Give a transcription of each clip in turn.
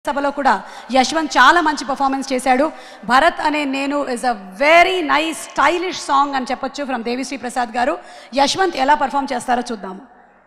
సభలో కూడా యశ్వంత్ చాలా మంచి పర్ఫార్మెన్స్ చేశాడు Bharat Ane Nenu is a very nice stylish song అని చెప్పొచ్చు ఫ్రమ్ దేవిశ్రీ ప్రసాద్ గారు యశ్వంత్ ఎలా పర్ఫామ్ చేస్తారో చూద్దాము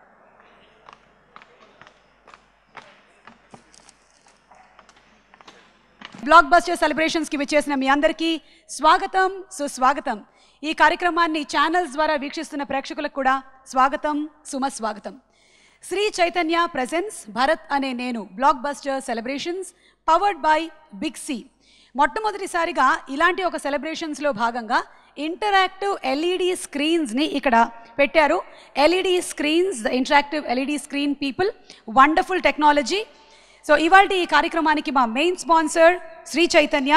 బ్లాక్ బస్టర్ సెలబ్రేషన్స్కి విచ్చేసిన మీ అందరికీ స్వాగతం సుస్వాగతం ఈ కార్యక్రమాన్ని ఛానల్స్ ద్వారా వీక్షిస్తున్న ప్రేక్షకులకు కూడా స్వాగతం సుమస్వాగతం Sri Chaitanya presents Bharat Ane Nenu blockbuster celebrations powered by big C మొట్టమొదటిసారిగా ఇలాంటి ఒక సెలబ్రేషన్స్లో భాగంగా ఇంటరాక్టివ్ ఎల్ఈడి స్క్రీన్స్ని ఇక్కడ పెట్టారు LED screens interactive LED screen people wonderful technology so ఇవాళ ఈ కార్యక్రమానికి మా main sponsor Sri Chaitanya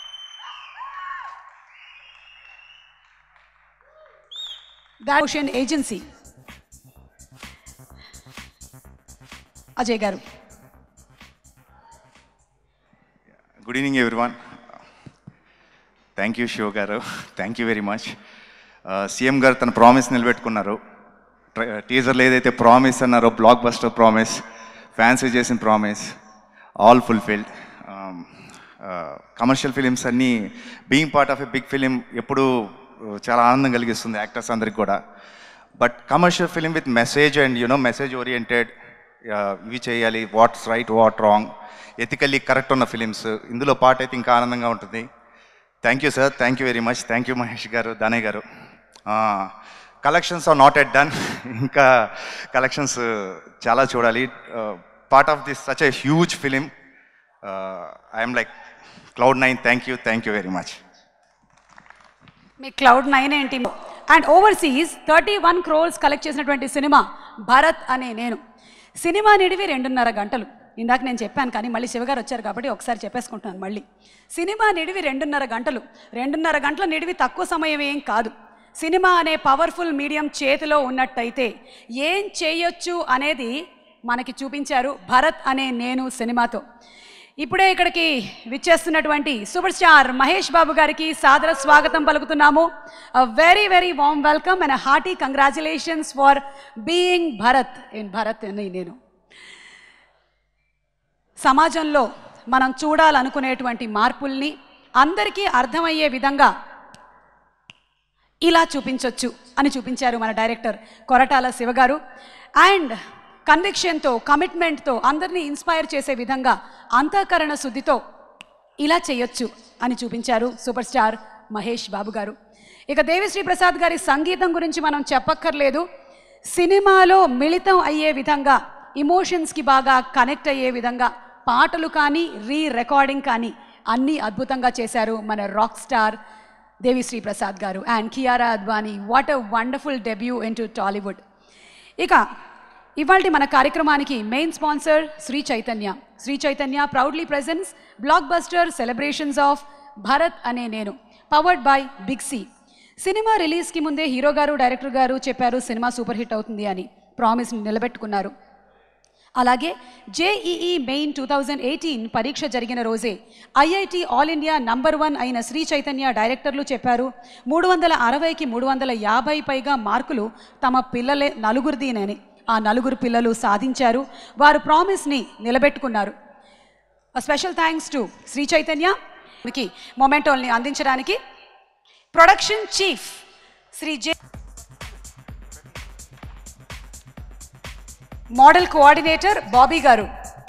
ocean agency Ajay గారు good evening everyone thank you Siva గారు thank you very much CM గారు తన ప్రామిస్ నిలబెట్టుకున్నారు టీజర్లో ఏదైతే ప్రామిస్ అన్నారో బ్లాక్ బస్టర్ ప్రామిస్ ఫ్యాన్సీ చేసిన promise all fulfilled commercial films అన్నీ being part of a big film ఎప్పుడూ uh, చాలా ఆనందం కలిగిస్తుంది యాక్టర్స్ అందరికి కూడా but commercial film with message and you know message oriented ఇవి చేయాలి what's right what wrong ethically correct ఉన్న ఫిలిమ్స్ ఇందులో పాట అయితే ఇంకా ఆనందంగా ఉంటుంది thank you sir thank you very much thank you Mahesh గారు దానయ్య గారు collections are not yet done ఇంకా కలెక్షన్స్ చాలా చూడాలి part of this such a huge film I'm like cloud nine thank you thank you very much మీ cloud nine ఏంటి and overseas thirty one crores collect చేసినటువంటి సినిమా Bharat Ane Nenu cinema నిడివి రెండున్నర గంటలు ఇందాక నేను చెప్పాను కానీ మళ్ళీ శివగారు వచ్చారు కాబట్టి ఒకసారి చెప్పేసుకుంటున్నాను మళ్ళీ సినిమా నిడివి రెండున్నర గంటలు రెండున్నర గంటల నిడివి తక్కువ సమయం ఏం కాదు సినిమా అనే పవర్ఫుల్ మీడియం చేతిలో ఉన్నట్టయితే ఏం చేయొచ్చు అనేది మనకి చూపించారు భరత్ అనే నేను సినిమాతో ఇప్పుడే ఇక్కడికి విచ్చేస్తున్నటువంటి సూపర్ స్టార్ మహేష్ బాబు గారికి సాదర స్వాగతం పలుకుతున్నాము very very warm welcome and hearty congratulations for being Bharat in Bharat Ane Nenu సమాజంలో మనం చూడాలనుకునేటువంటి మార్పుల్ని అందరికీ అర్థమయ్యే విధంగా ఇలా చూపించొచ్చు అని చూపించారు మన డైరెక్టర్ కొరటాల శివగారు అండ్ కన్విక్షన్తో కమిట్మెంట్తో అందరినీ ఇన్స్పైర్ చేసే విధంగా అంతఃకరణ శుద్ధితో ఇలా చేయొచ్చు అని చూపించారు సూపర్ స్టార్ మహేష్ బాబు గారు ఇక దేవిశ్రీ ప్రసాద్ గారి సంగీతం గురించి మనం చెప్పక్కర్లేదు సినిమాలో మిళితం అయ్యే విధంగా ఇమోషన్స్కి బాగా కనెక్ట్ అయ్యే విధంగా పాటలు కానీ రీ రికార్డింగ్ కానీ అన్నీ అద్భుతంగా చేశారు మన రాక్ స్టార్ దేవిశ్రీ ప్రసాద్ గారు and Kiara Advani what a wonderful debut into Tollywood ఇక ఇవాళ మన కార్యక్రమానికి main sponsor Sri Chaitanya Sri Chaitanya proudly presents blockbuster celebrations of Bharat Ane Nenu powered by big C సినిమా రిలీజ్కి ముందే హీరో గారు డైరెక్టర్ గారు చెప్పారు సినిమా సూపర్ హిట్ అవుతుంది అని ప్రామిస్ నిలబెట్టుకున్నారు అలాగే JEE main two thousand eighteen పరీక్ష జరిగిన రోజే IIT all India number one అయిన శ్రీ చైతన్య డైరెక్టర్లు చెప్పారు మూడు వందల అరవైకి మూడు వందల యాభై పైగా మార్కులు తమ పిల్లలే నలుగురిదినని ఆ నలుగురు పిల్లలు సాధించారు వారు ప్రామిస్ని నిలబెట్టుకున్నారు special thanks to Sri Chaitanya కి మొమెంటోల్ని అందించడానికి production chief Sri J model coordinator Bobby గారు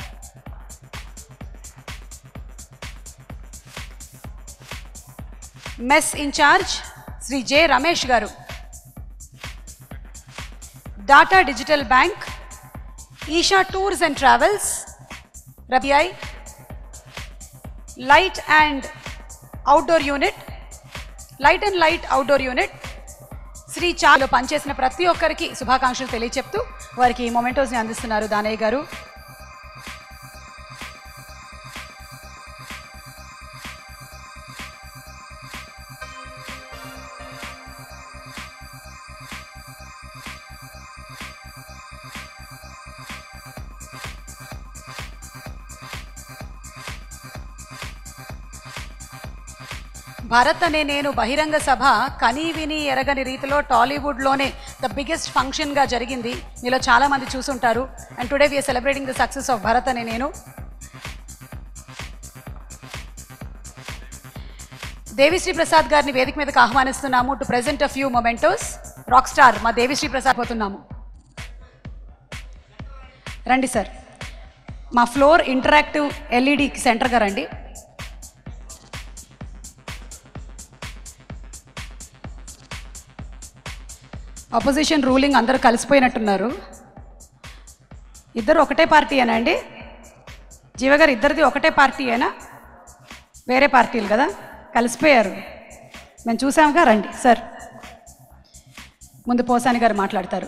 mess in charge Sri J Ramesh గారు data digital bank Eesha tours and travels రబిఐ light and outdoor unit light and light outdoor unit Sri చాలో పనిచేసిన ప్రతి ఒక్కరికి శుభాకాంక్షలు తెలియచెప్తూ వారికి మొమెంటోస్ని అందిస్తున్నారు దానయ్య గారు భరత్ అనే నేను బహిరంగ సభ కనీ విని ఎరగని రీతిలో టాలీవుడ్లోనే ద బిగ్గెస్ట్ ఫంక్షన్గా జరిగింది మీలో చాలా మంది చూసుంటారు and today we're celebrating the success of Bharat Ane Nenu Devi Sri Prasad గారిని వేదిక మీదకి ఆహ్వానిస్తున్నాము to present a few mementos rock star మా దేవిశ్రీ ప్రసాద్ పోతున్నాము రండి సార్ మా ఫ్లోర్ ఇంటరాక్టివ్ ఎల్ఈడి సెంటర్గా రండి అపోజిషన్ రూలింగ్ అందరూ కలిసిపోయినట్టున్నారు ఇద్దరు ఒకటే పార్టీయేనా అండి జీవగారు ఇద్దరిది ఒకటే పార్టీయేనా వేరే పార్టీలు కదా కలిసిపోయారు మేము చూసాముగా రండి సార్ ముందు పోసాని గారు మాట్లాడతారు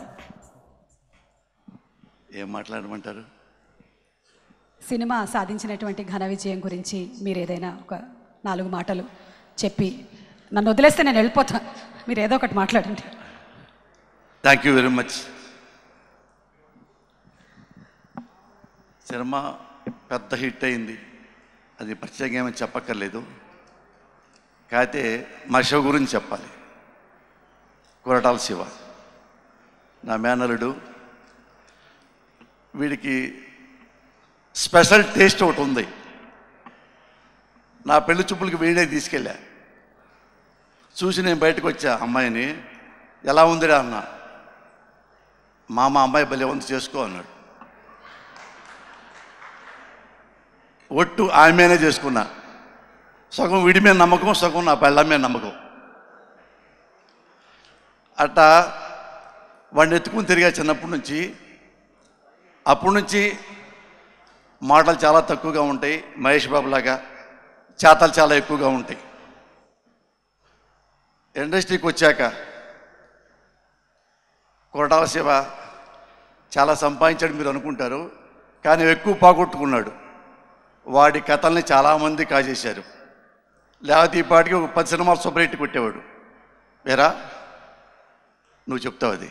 ఏం మాట్లాడమంటారు సినిమా సాధించినటువంటి ఘన విజయం గురించి మీరు ఏదైనా ఒక నాలుగు మాటలు చెప్పి నన్ను వదిలేస్తే నేను వెళ్ళిపోతాను మీరు ఏదో ఒకటి మాట్లాడండి థ్యాంక్ యూ వెరీ మచ్ సినిమా పెద్ద హిట్ అయింది అది ప్రత్యేకంగా ఏమీ చెప్పక్కర్లేదు కాకపోతే మా శివ గురించి చెప్పాలి కొరటాల శివ నా మేనలుడు వీడికి స్పెషల్ టేస్ట్ ఒకటి ఉంది నా పెళ్లి చూపులకి వీడే తీసుకెళ్ళా చూసి నేను బయటకు వచ్చా అమ్మాయిని ఎలా ఉందిరా అన్న మామ అమ్మాయి భలే ఉంది చేసుకో అన్నాడు ఒట్టు ఆమెనే చేసుకున్నా సగం విడి మీద నమ్మకం సగం నా పెళ్ళ మీద నమ్మకం అట్టా వాడిని ఎత్తుకుని తిరిగా చిన్నప్పటి నుంచి అప్పటి నుంచి మాటలు చాలా తక్కువగా ఉంటాయి మహేష్ బాబు లాగా చేతలు చాలా ఎక్కువగా ఉంటాయి ఇండస్ట్రీకి వచ్చాక కొరటాల శివ చాలా సంపాదించాడు మీరు అనుకుంటారు కానీ ఎక్కువ పోగొట్టుకున్నాడు వాడి కథల్ని చాలామంది కాజేశారు లేకపోతే ఈ పాటికి ఒక పది సినిమాలు సూపర్ హిట్ కొట్టేవాడు వేరా నువ్వు చెప్తావు అది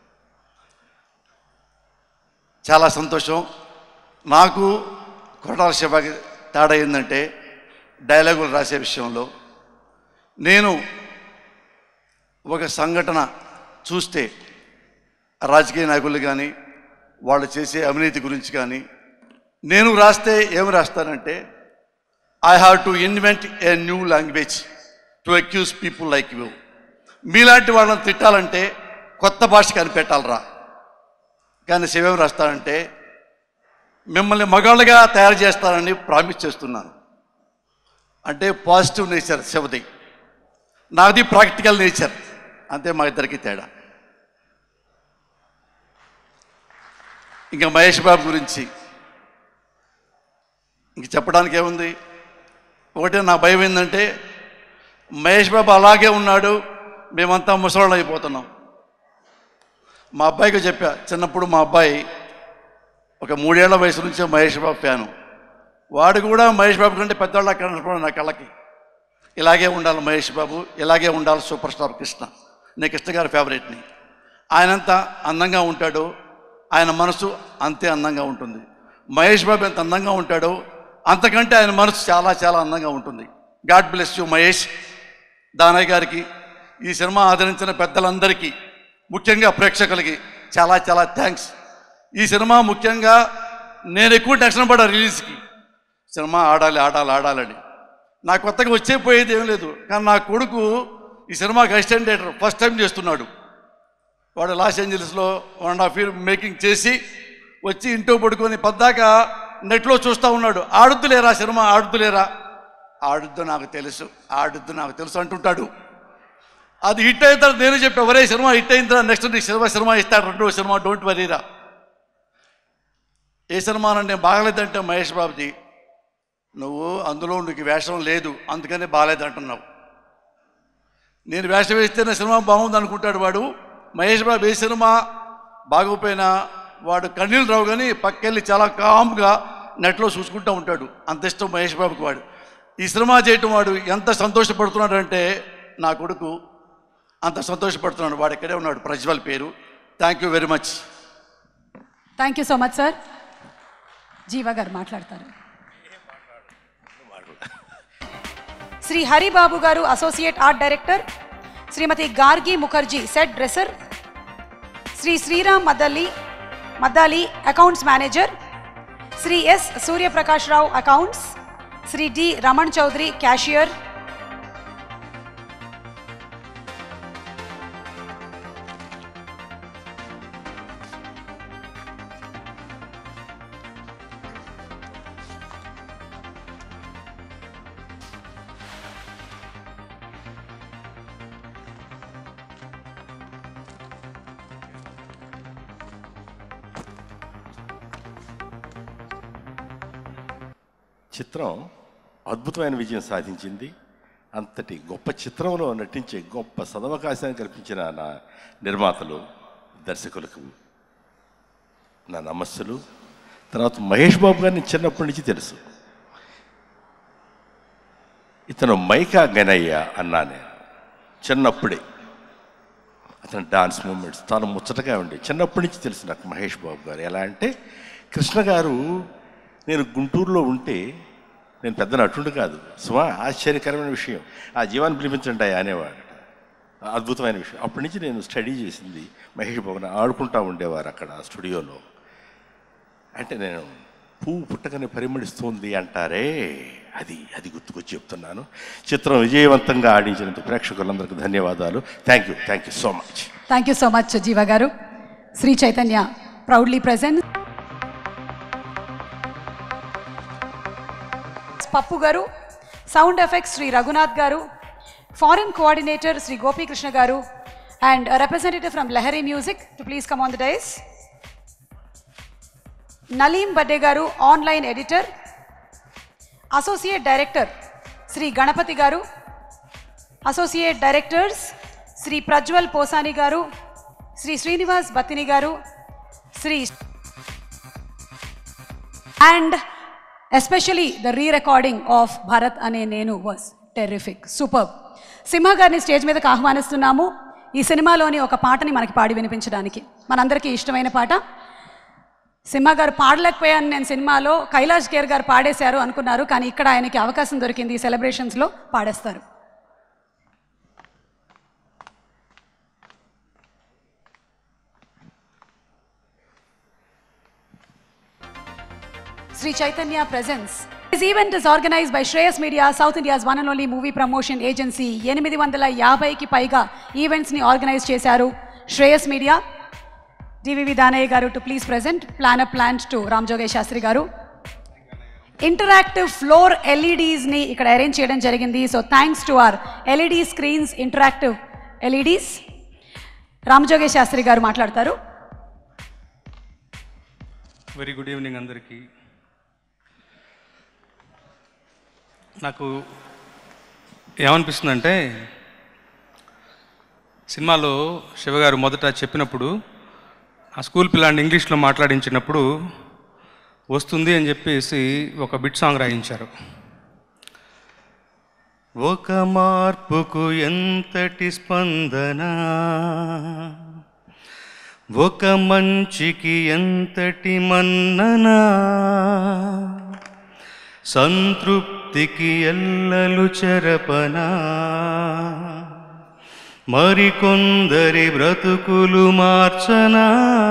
చాలా సంతోషం నాకు కొరటాల శివకి తేడా ఏంటంటే డైలాగులు రాసే విషయంలో నేను ఒక సంఘటన చూస్తే రాజకీయ నాయకులు కానీ వాళ్ళు చేసే అవినీతి గురించి కానీ నేను రాస్తే ఏమి రాస్తానంటే I have to invent a new language to accuse people like you మీలాంటి వాళ్ళని తిట్టాలంటే కొత్త భాష కనిపెట్టాలరా కానీ శివేం రాస్తానంటే మిమ్మల్ని మగాళ్ళుగా తయారు చేస్తానని ప్రామిస్ చేస్తున్నాను అంటే పాజిటివ్ నేచర్ శివది నాది ప్రాక్టికల్ నేచర్ అంతే మా ఇద్దరికి తేడా ఇంకా మహేష్ బాబు గురించి ఇంక చెప్పడానికి ఏముంది ఒకటే నా భయం ఏంటంటే మహేష్ బాబు అలాగే ఉన్నాడు మేమంతా ముసలాళ్ళు అయిపోతున్నాం మా అబ్బాయికి చెప్పా చిన్నప్పుడు మా అబ్బాయి ఒక మూడేళ్ల వయసు నుంచే మహేష్ బాబు ఫ్యాను వాడు కూడా మహేష్ బాబు కంటే పెద్దవాళ్ళ కనపడు నా కళ్ళకి ఇలాగే ఉండాలి మహేష్ బాబు ఇలాగే ఉండాలి సూపర్ స్టార్ కృష్ణ నేను కృష్ణ గారి ఫేవరెట్ని ఆయనంత అందంగా ఉంటాడు ఆయన మనసు అంతే అందంగా ఉంటుంది మహేష్ బాబు ఎంత అందంగా ఉంటాడో అంతకంటే ఆయన మనసు చాలా చాలా అందంగా ఉంటుంది God bless you Mahesh Danayya గారికి ఈ సినిమా ఆదరించిన పెద్దలందరికీ ముఖ్యంగా ప్రేక్షకులకి చాలా చాలా థ్యాంక్స్ ఈ సినిమా ముఖ్యంగా నేను ఎక్కువ టెన్షన్ పడ్డా రిలీజ్కి సినిమా ఆడాలి ఆడాలి ఆడాలని నా కొత్తగా వచ్చే పోయేది ఏం లేదు కానీ నా కొడుకు ఈ సినిమాకి అసిస్టెంట్ డైరెక్టర్ ఫస్ట్ టైం చేస్తున్నాడు వాడు లాస్ ఏంజల్స్లో one and half year making చేసి వచ్చి ఇంట్లో పడుకొని పద్దాక నెట్లో చూస్తూ ఉన్నాడు ఆడుద్దులేరా సినిమా ఆడుద్దులేరా ఆడుద్దు నాకు తెలుసు ఆడుద్దు నాకు తెలుసు అంటుంటాడు అది హిట్ అయిన తర్వాత నేను చెప్పా ఒరే సినిమా హిట్ అయిన తర్వాత నెక్స్ట్ నీకు సినిమా సినిమా ఇస్తాడు రెండో సినిమా డోంట్ వరీరా ఏ సినిమా నేను బాగలేదంటే మహేష్ బాబుజీ నువ్వు అందులో నీకు వేషం లేదు అందుకనే బాగాలేదంటున్నావు నేను వేషం వేస్తేనే సినిమా బాగుంది అనుకుంటాడు వాడు మహేష్ బాబు ఏ సినిమా బాగోపోయినా వాడు కన్నీళ్ళు రావు కానీ పక్కెళ్ళి చాలా కామ్గా నెట్లో చూసుకుంటూ ఉంటాడు అంత ఇష్టం మహేష్ బాబుకి వాడు ఈ సినిమా చేయటం వాడు ఎంత సంతోషపడుతున్నాడు అంటే నా కొడుకు అంత సంతోషపడుతున్నాడు వాడు ఇక్కడే ఉన్నాడు ప్రజ్వల్ పేరు thank you very much thank you so much sir Jeeva గారు మాట్లాడతారు శ్రీ హరిబాబు గారు associate art director Srimati Gargi Mukherjee set dresser Sri Sriram Madali Maddali accounts manager Sri S Suryaprakash Rao accounts Sri D Raman Chowdary cashier చిత్రం అద్భుతమైన విజయం సాధించింది అంతటి గొప్ప చిత్రంలో నటించే గొప్ప సదవకాశాన్ని కల్పించిన నా నిర్మాతలు దర్శకులకు నా నమస్సులు తర్వాత మహేష్ బాబు గారిని చిన్నప్పటి నుంచి తెలుసు ఇతను మైకా గనయ్య అన్నా నేను చిన్నప్పుడే అతని డాన్స్ మూమెంట్స్ తాను ముచ్చటగా ఉండే చిన్నప్పటి నుంచి తెలుసు నాకు మహేష్ బాబు గారు ఎలా అంటే కృష్ణ గారు నేను గుంటూరులో ఉంటే నేను పెద్ద నటుడు కాదు సుమా ఆశ్చర్యకరమైన విషయం ఆ జీవాన్ని పిలిపించండి అయ్యా అనేవాడు అద్భుతమైన విషయం అప్పటి నుంచి నేను స్టడీ చేసింది మహేష్ బాబుని ఆడుకుంటా ఉండేవారు అక్కడ ఆ స్టూడియోలో అంటే నేను పువ్వు పుట్టకనే పరిమళిస్తుంది అంటారే అది అది గుర్తుకొచ్చి చెప్తున్నాను చిత్రం విజయవంతంగా ఆడించినందుకు ప్రేక్షకులందరికీ ధన్యవాదాలు thank you thank you so much thank you so much Jeeva గారు శ్రీ చైతన్య ప్రౌడ్లీ ప్రజెంట్ పప్పు గారు సౌండ్ ఎఫెక్ట్స్ శ్రీ రఘునాథ్ గారు ఫారిన్ కోఆర్డినేటర్ శ్రీ గోపీకృష్ణ గారు and representative from Lahari music to please come on the dais Naleem Badde గారు online editor associate director Sri Ganapathi గారు అసోసియేట్ డైరెక్టర్స్ శ్రీ ప్రజ్వల్ పోసాని గారు శ్రీ శ్రీనివాస్ బత్తిని గారు Sri and especially the re recording of Bharat Ane Nenu was terrific super సింహ గారిని stage మీదకి ఆహ్వానిస్తున్నాము ఈ సినిమాలోని ఒక పాటని మనకి పాడి వినిపించడానికి మనందరికీ ఇష్టమైన పాట సింహ గారు పాడలేకపోయాను నేను సినిమాలో కైలాష్ కేర్ గారు పాడేశారు అనుకున్నారు కానీ ఇక్కడ ఆయనకి అవకాశం దొరికింది ఈ సెలబ్రేషన్స్లో పాడేస్తారు Sri Chaitanya presents. This event is organized by Shreyas Media, South India's one and only movie promotion agency. ఎనిమిది వందల యాభైకి పైగా ఈవెంట్స్ని ఆర్గనైజ్ చేశారు శ్రేయస్ మీడియా డివివి దానయ్య గారు to please present plan up plant to Ram జోగేష్ శాస్త్రి గారు ఇంటరాక్టివ్ ఫ్లోర్ ఎల్ఈడీస్ని ఇక్కడ అరేంజ్ చేయడం జరిగింది so thanks to R LED screens interactive LEDs Ramajogesh Sastry గారు మాట్లాడతారు వెరీ గుడ్ ఈవినింగ్ అందరికీ నాకు ఏమనిపిస్తుందంటే సినిమాలో శివగారు మొదట చెప్పినప్పుడు ఆ స్కూల్ పిల్లాన్ని ఇంగ్లీష్లో మాట్లాడించినప్పుడు వస్తుంది అని చెప్పేసి ఒక బిట్ సాంగ్ రాయించారు ఒక మార్పుకు ఎంతటి స్పందన ఒక మంచికి ఎంతటి మన్ననా సంతృప్తికి ఎల్లలు చెరపనా మరికొందరి బ్రతుకులు మార్చనా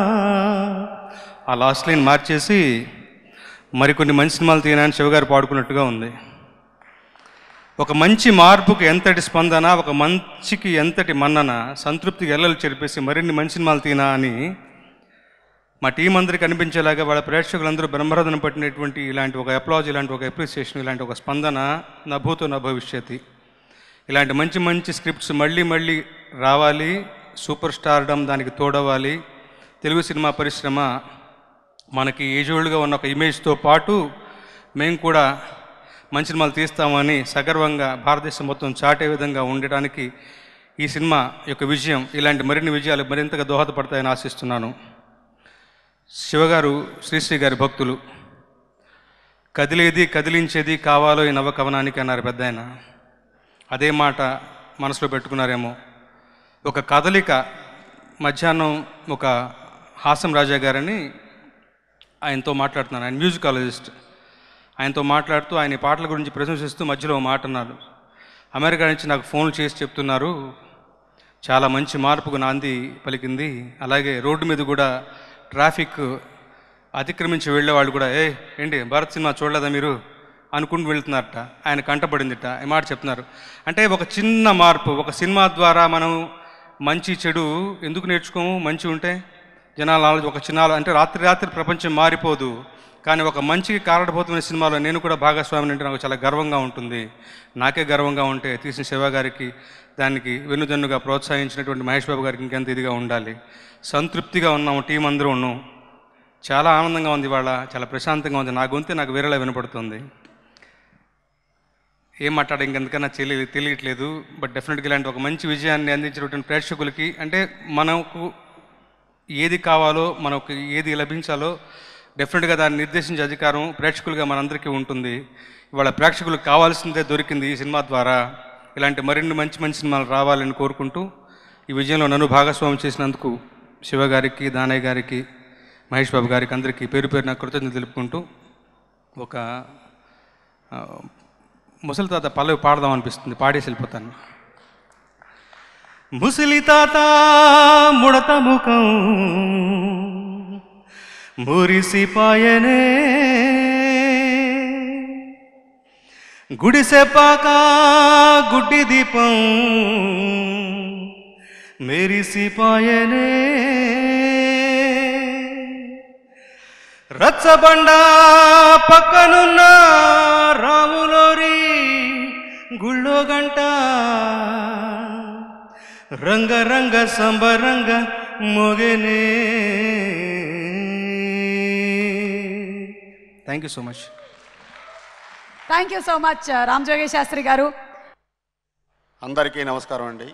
ఆ లాస్ట్ లైన్ మార్చేసి మరికొన్ని మంచి సినిమాలు తీయనని శివగారు పాడుకున్నట్టుగా ఉంది ఒక మంచి మార్పుకు ఎంతటి స్పందన ఒక మంచికి ఎంతటి మన్నన సంతృప్తికి ఎల్లలు చెరిపేసి మరిన్ని మంచి సినిమాలు తీనా అని మా టీం అందరికి అనిపించేలాగా వాళ్ళ ప్రేక్షకులందరూ బ్రహ్మరథన పట్టినటువంటి ఇలాంటి ఒక అప్లాజ్ ఇలాంటి ఒక అప్రిసియేషన్ ఇలాంటి ఒక స్పందన నభూతో నా భవిష్యత్తి ఇలాంటి మంచి మంచి స్క్రిప్ట్స్ మళ్ళీ మళ్ళీ రావాలి సూపర్ స్టార్డమ్ దానికి తోడవాలి తెలుగు సినిమా పరిశ్రమ మనకి ఏజోల్డ్గా ఉన్న ఒక ఇమేజ్తో పాటు మేము కూడా మంచి సినిమాలు తీస్తామని సగర్వంగా భారతదేశం మొత్తం చాటే విధంగా ఉండటానికి ఈ సినిమా యొక్క విజయం ఇలాంటి మరిన్ని విజయాలు మరింతగా దోహదపడతాయని ఆశిస్తున్నాను శివగారు శ్రీశ్రీ గారి భక్తులు కదిలేది కదిలించేది కావాలో ఈ నవ కవనానికి అన్నారు పెద్ద ఆయన అదే మాట మనసులో పెట్టుకున్నారేమో ఒక కదలిక మధ్యాహ్నం ఒక హాసం రాజా గారని ఆయనతో మాట్లాడుతున్నాను ఆయన మ్యూజికాలజిస్ట్ ఆయనతో మాట్లాడుతూ ఆయన ఈ పాటల గురించి ప్రశంసిస్తూ మధ్యలో ఓ మాట అన్నారు అమెరికా నుంచి నాకు ఫోన్లు చేసి చెప్తున్నారు చాలా మంచి మార్పుకు నాంది పలికింది అలాగే రోడ్డు మీద కూడా ట్రాఫిక్ అతిక్రమించి వెళ్ళే వాళ్ళు కూడా ఏ ఏంటి భారత్ సినిమా చూడలేదా మీరు అనుకుంటూ వెళ్తున్నారట ఆయన కంటపడిందిట ఈ మాట చెప్తున్నారు అంటే ఒక చిన్న మార్పు ఒక సినిమా ద్వారా మనం మంచి చెడు ఎందుకు నేర్చుకోము మంచి ఉంటే జనాల ఆలోచన ఒక చిన్న ఆలో- అంటే రాత్రి రాత్రి ప్రపంచం మారిపోదు కానీ ఒక మంచికి కారణపోతున్న సినిమాలో నేను కూడా భాగస్వామిని అంటే నాకు చాలా గర్వంగా ఉంటుంది నాకే గర్వంగా ఉంటే తీసిన శివ గారికి దానికి వెన్నుదన్నుగా ప్రోత్సహించినటువంటి మహేష్ బాబు గారికి ఇంకెంత ఇదిగా ఉండాలి సంతృప్తిగా ఉన్నాము టీం అందరూ ఉన్నాం చాలా ఆనందంగా ఉంది ఇవాళ చాలా ప్రశాంతంగా ఉంది నా గొంతే నాకు వేరేలా వినపడుతుంది ఏం మాట్లాడే ఇంకెందుకన్నా తెలియ తెలియట్లేదు బట్ డెఫినెట్గా ఇలాంటి ఒక మంచి విజయాన్ని అందించినటువంటి ప్రేక్షకులకి అంటే మనకు ఏది కావాలో మనకు ఏది లభించాలో డెఫినెట్గా దాన్ని నిర్దేశించే అధికారం ప్రేక్షకులుగా మనందరికీ ఉంటుంది ఇవాళ ప్రేక్షకులకు కావాల్సిందే దొరికింది ఈ సినిమా ద్వారా ఇలాంటి మరిన్ని మంచి మంచి సినిమాలు రావాలని కోరుకుంటూ ఈ విజయంలో నన్ను భాగస్వామ్యం చేసినందుకు శివ గారికి దానయ్య గారికి మహేష్ బాబు గారికి అందరికీ పేరు పేరున కృతజ్ఞతలు తెలుపుకుంటూ ఒక ఆ, ముసలి తాత పల్లవి పాడదాం అనిపిస్తుంది పాడేసి వెళ్ళిపోతాను ముసలి తాత ముడత ముఖం మురిసిపాయనే గుడిసెపాక గుడ్డి దీపం మెరిసిపాయనే రచ్చబండ పక్కనున్న రాములోరి గుళ్ళో గంట రంగ రంగ సంబరంగ మోగేనే thank you so much thank you so much Ram జోగేష్ శాస్త్రి గారు అందరికీ నమస్కారం అండి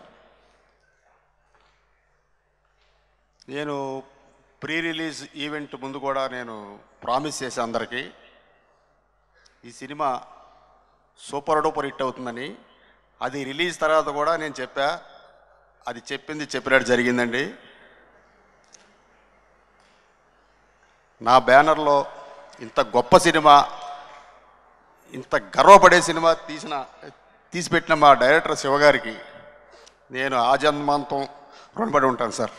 నేను ప్రీ రిలీజ్ ఈవెంట్ ముందు కూడా నేను ప్రామిస్ చేసే అందరికీ ఈ సినిమా సూపర్ డూపర్ హిట్ అవుతుందని అది రిలీజ్ తర్వాత కూడా నేను చెప్పా అది చెప్పింది చెప్పినట్టు జరిగిందండి నా బ్యానర్లో ఇంత గొప్ప సినిమా ఇంత గర్వపడే సినిమా తీసిన తీసిపెట్టిన మా డైరెక్టర్ శివగారికి నేను ఆ జన్మాంతం రుణపడి ఉంటాను సార్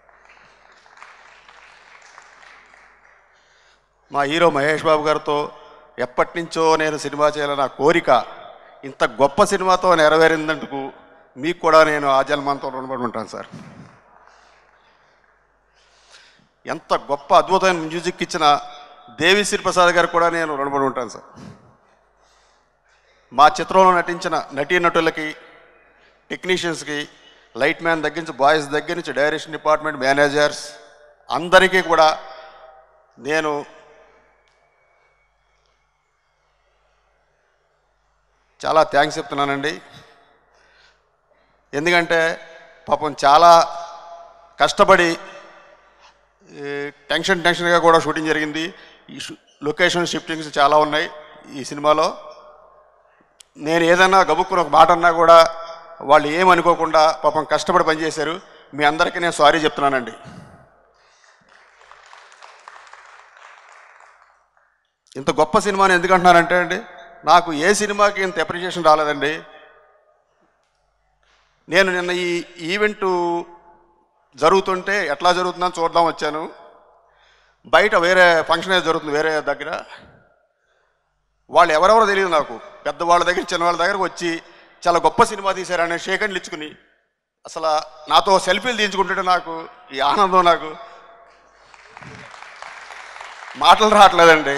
మా హీరో మహేష్ బాబు గారితో ఎప్పటి నుంచో నేను సినిమా చేయాలని నా కోరిక ఇంత గొప్ప సినిమాతో నెరవేరిందందుకు మీకు కూడా నేను ఆ జన్మాంతం రుణపడి ఉంటాను సార్ ఎంత గొప్ప అద్భుతమైన మ్యూజిక్ ఇచ్చిన దేవిశ్రీ ప్రసాద్ గారికి కూడా నేను రుణపడి ఉంటాను సార్ మా చిత్రంలో నటించిన నటీనటులకి టెక్నీషియన్స్కి లైట్ మ్యాన్ దగ్గర నుంచి బాయ్స్ దగ్గర నుంచి డైరెక్షన్ డిపార్ట్మెంట్ మేనేజర్స్ అందరికీ కూడా నేను చాలా థ్యాంక్స్ చెప్తున్నానండి ఎందుకంటే పాపం చాలా కష్టపడి ఈ టెన్షన్ టెన్షన్గా కూడా షూటింగ్ జరిగింది ఈ షూ- లొకేషన్ షిఫ్టింగ్స్ చాలా ఉన్నాయి ఈ సినిమాలో నేను ఏదన్నా గబుక్కుని ఒక మాట అన్నా కూడా వాళ్ళు ఏమనుకోకుండా పాపం కష్టపడి పనిచేశారు మీ అందరికీ నేను సారీ చెప్తున్నానండి ఇంత గొప్ప సినిమాని ఎందుకు అంటున్నానంటే అండి నాకు ఏ సినిమాకి ఇంత అప్రిషియేషన్ రాలేదండి నేను నిన్న ఈ ఈవెంట్ జరుగుతుంటే ఎట్లా జరుగుతుందని చూద్దాం వచ్చాను బయట వేరే ఫంక్షన్ ఏదో జరుగుతుంది వేరే దగ్గర వాళ్ళు ఎవరెవరో తెలియదు నాకు పెద్దవాళ్ళ దగ్గర చిన్నవాళ్ళ దగ్గరకు వచ్చి చాలా గొప్ప సినిమా తీశారని షేకండ్లు ఇచ్చుకుని అసలు నాతో సెల్ఫీలు తీయించుకుంటుంటే నాకు ఈ ఆనందం నాకు మాటలు రావట్లేదండి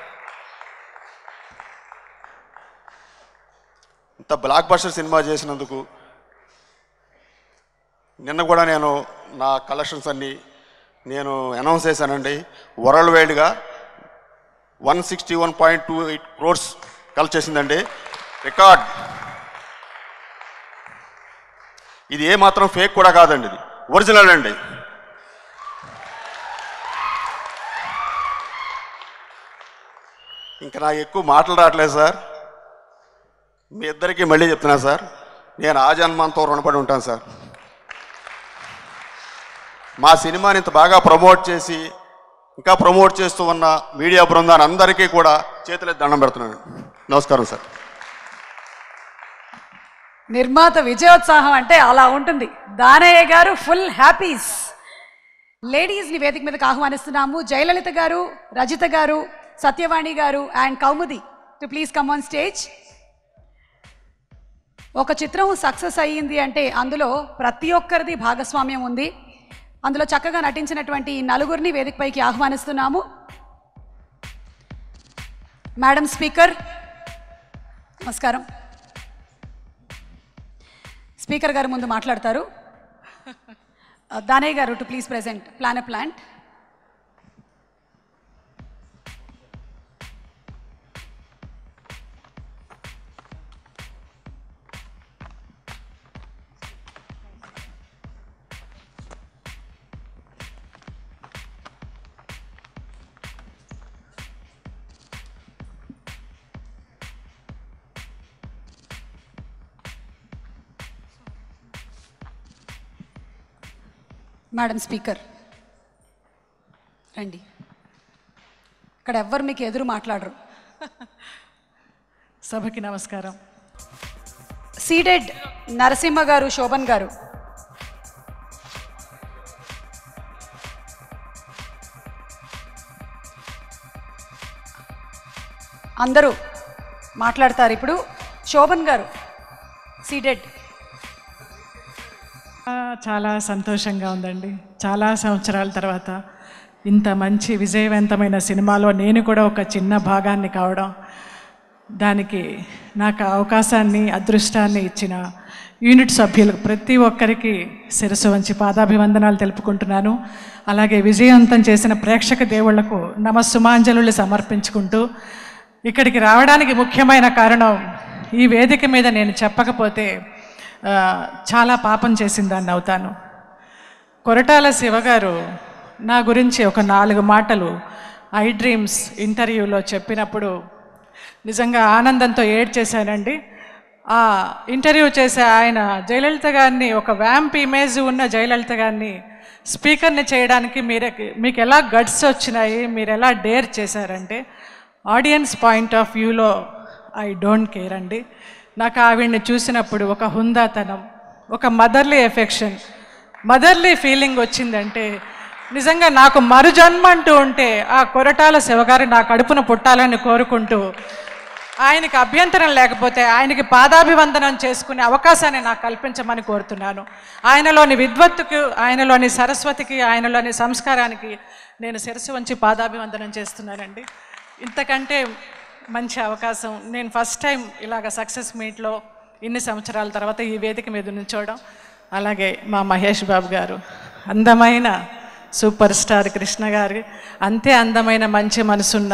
ఇంత బ్లాక్ బస్టర్ సినిమా చేసినందుకు నిన్న కూడా నేను నా కలెక్షన్స్ అన్నీ నేను అనౌన్స్ చేశానండి వరల్డ్ వైడ్గా one sixty one point two eight crores collect చేసిందండి రికార్డ్ ఇది ఏ మాత్రం ఫేక్ కూడా కాదండి ఇది ఒరిజినల్ అండి ఇంకా నాకు ఎక్కువ మాటలు రావట్లేదు సార్ మీ ఇద్దరికీ మళ్ళీ చెప్తున్నా సార్ నేను ఆ జన్మంతో రుణపడి ఉంటాను సార్ మా సినిమాని ఇంత బాగా ప్రమోట్ చేసి ఇంకా ప్రమోట్ చేస్తూ ఉన్న మీడియా బృందాన్ని అందరికీ కూడా చేతులెత్తి దండం పెడుతున్నాను నమస్కారం సార్ నిర్మాత విజయోత్సాహం అంటే అలా ఉంటుంది దానయ్య గారు ఫుల్ హ్యాపీస్ లేడీస్ని వేదిక మీదకి ఆహ్వానిస్తున్నాము జయలలిత గారు రజిత గారు సత్యవాణి గారు and Kaumudi to please come on stage ఒక చిత్రం సక్సెస్ అయ్యింది అంటే అందులో ప్రతి ఒక్కరిది భాగస్వామ్యం ఉంది అందులో చక్కగా నటించినటువంటి ఈ నలుగురిని వేదికపైకి ఆహ్వానిస్తున్నాము మేడం స్పీకర్ నమస్కారం స్పీకర్ గారు ముందు మాట్లాడతారు దానయ్య గారు to please present plan plant madam speaker రండి ఇక్కడ ఎవ్వరు మీకు ఎదురు మాట్లాడరు సభకి నమస్కారం సీడెడ్ నరసింహ గారు శోభన్ గారు అందరూ మాట్లాడతారు ఇప్పుడు శోభన్ గారు సీడెడ్ ఆ, చాలా సంతోషంగా ఉందండి చాలా సంవత్సరాల తర్వాత ఇంత మంచి విజయవంతమైన సినిమాలో నేను కూడా ఒక చిన్న భాగాన్ని కావడం దానికి నాకు ఆ అవకాశాన్ని అదృష్టాన్ని ఇచ్చిన యూనిట్ సభ్యులకు ప్రతి ఒక్కరికి శిరస్సు వంచి పాదాభివందనాలు తెలుపుకుంటున్నాను అలాగే విజయవంతం చేసిన ప్రేక్షక దేవుళ్లకు నమస్సుమాంజలు సమర్పించుకుంటూ ఇక్కడికి రావడానికి ముఖ్యమైన కారణం ఈ వేదిక మీద నేను చెప్పకపోతే ఆ, చాలా పాపం చేసిందాన్ని అవుతాను కొరటాల శివగారు నా గురించి ఒక నాలుగు మాటలు ఐ డ్రీమ్స్ ఇంటర్వ్యూలో చెప్పినప్పుడు నిజంగా ఆనందంతో ఏడ్చేశానండి ఆ ఇంటర్వ్యూ చేసే ఆయన జయలలిత గారిని ఒక వ్యాంప్ ఇమేజ్ ఉన్న జయలలిత గారిని స్పీకర్ని చేయడానికి మీరే మీకు ఎలా గడ్స్ వచ్చినాయి మీరు ఎలా డేర్ చేశారంటే ఆడియన్స్ పాయింట్ ఆఫ్ వ్యూలో ఐ డోంట్ కేర్ అండి నాకు ఆవిడ్ని చూసినప్పుడు ఒక హుందాతనం ఒక మదర్లీ ఎఫెక్షన్ మదర్లీ ఫీలింగ్ వచ్చిందంటే నిజంగా నాకు మరుజన్మ అంటూ ఉంటే ఆ కొరటాల శివగారు నా కడుపున పుట్టాలని కోరుకుంటూ ఆయనకి అభ్యంతరం లేకపోతే ఆయనకి పాదాభివందనం చేసుకునే అవకాశాన్ని నాకు కల్పించమని కోరుతున్నాను ఆయనలోని విద్వత్తుకు ఆయనలోని సరస్వతికి ఆయనలోని సంస్కారానికి నేను శిరస్సు వంచి పాదాభివందనం చేస్తున్నానండి ఇంతకంటే మంచి అవకాశం నేను ఫస్ట్ టైం ఇలాగ సక్సెస్ మీట్లో ఇన్ని సంవత్సరాల తర్వాత ఈ వేదిక మీద నుంచోవడం అలాగే మా మహేష్ బాబు గారు అందమైన సూపర్ స్టార్ కృష్ణ గారి అంతే అందమైన మంచి మనసున్న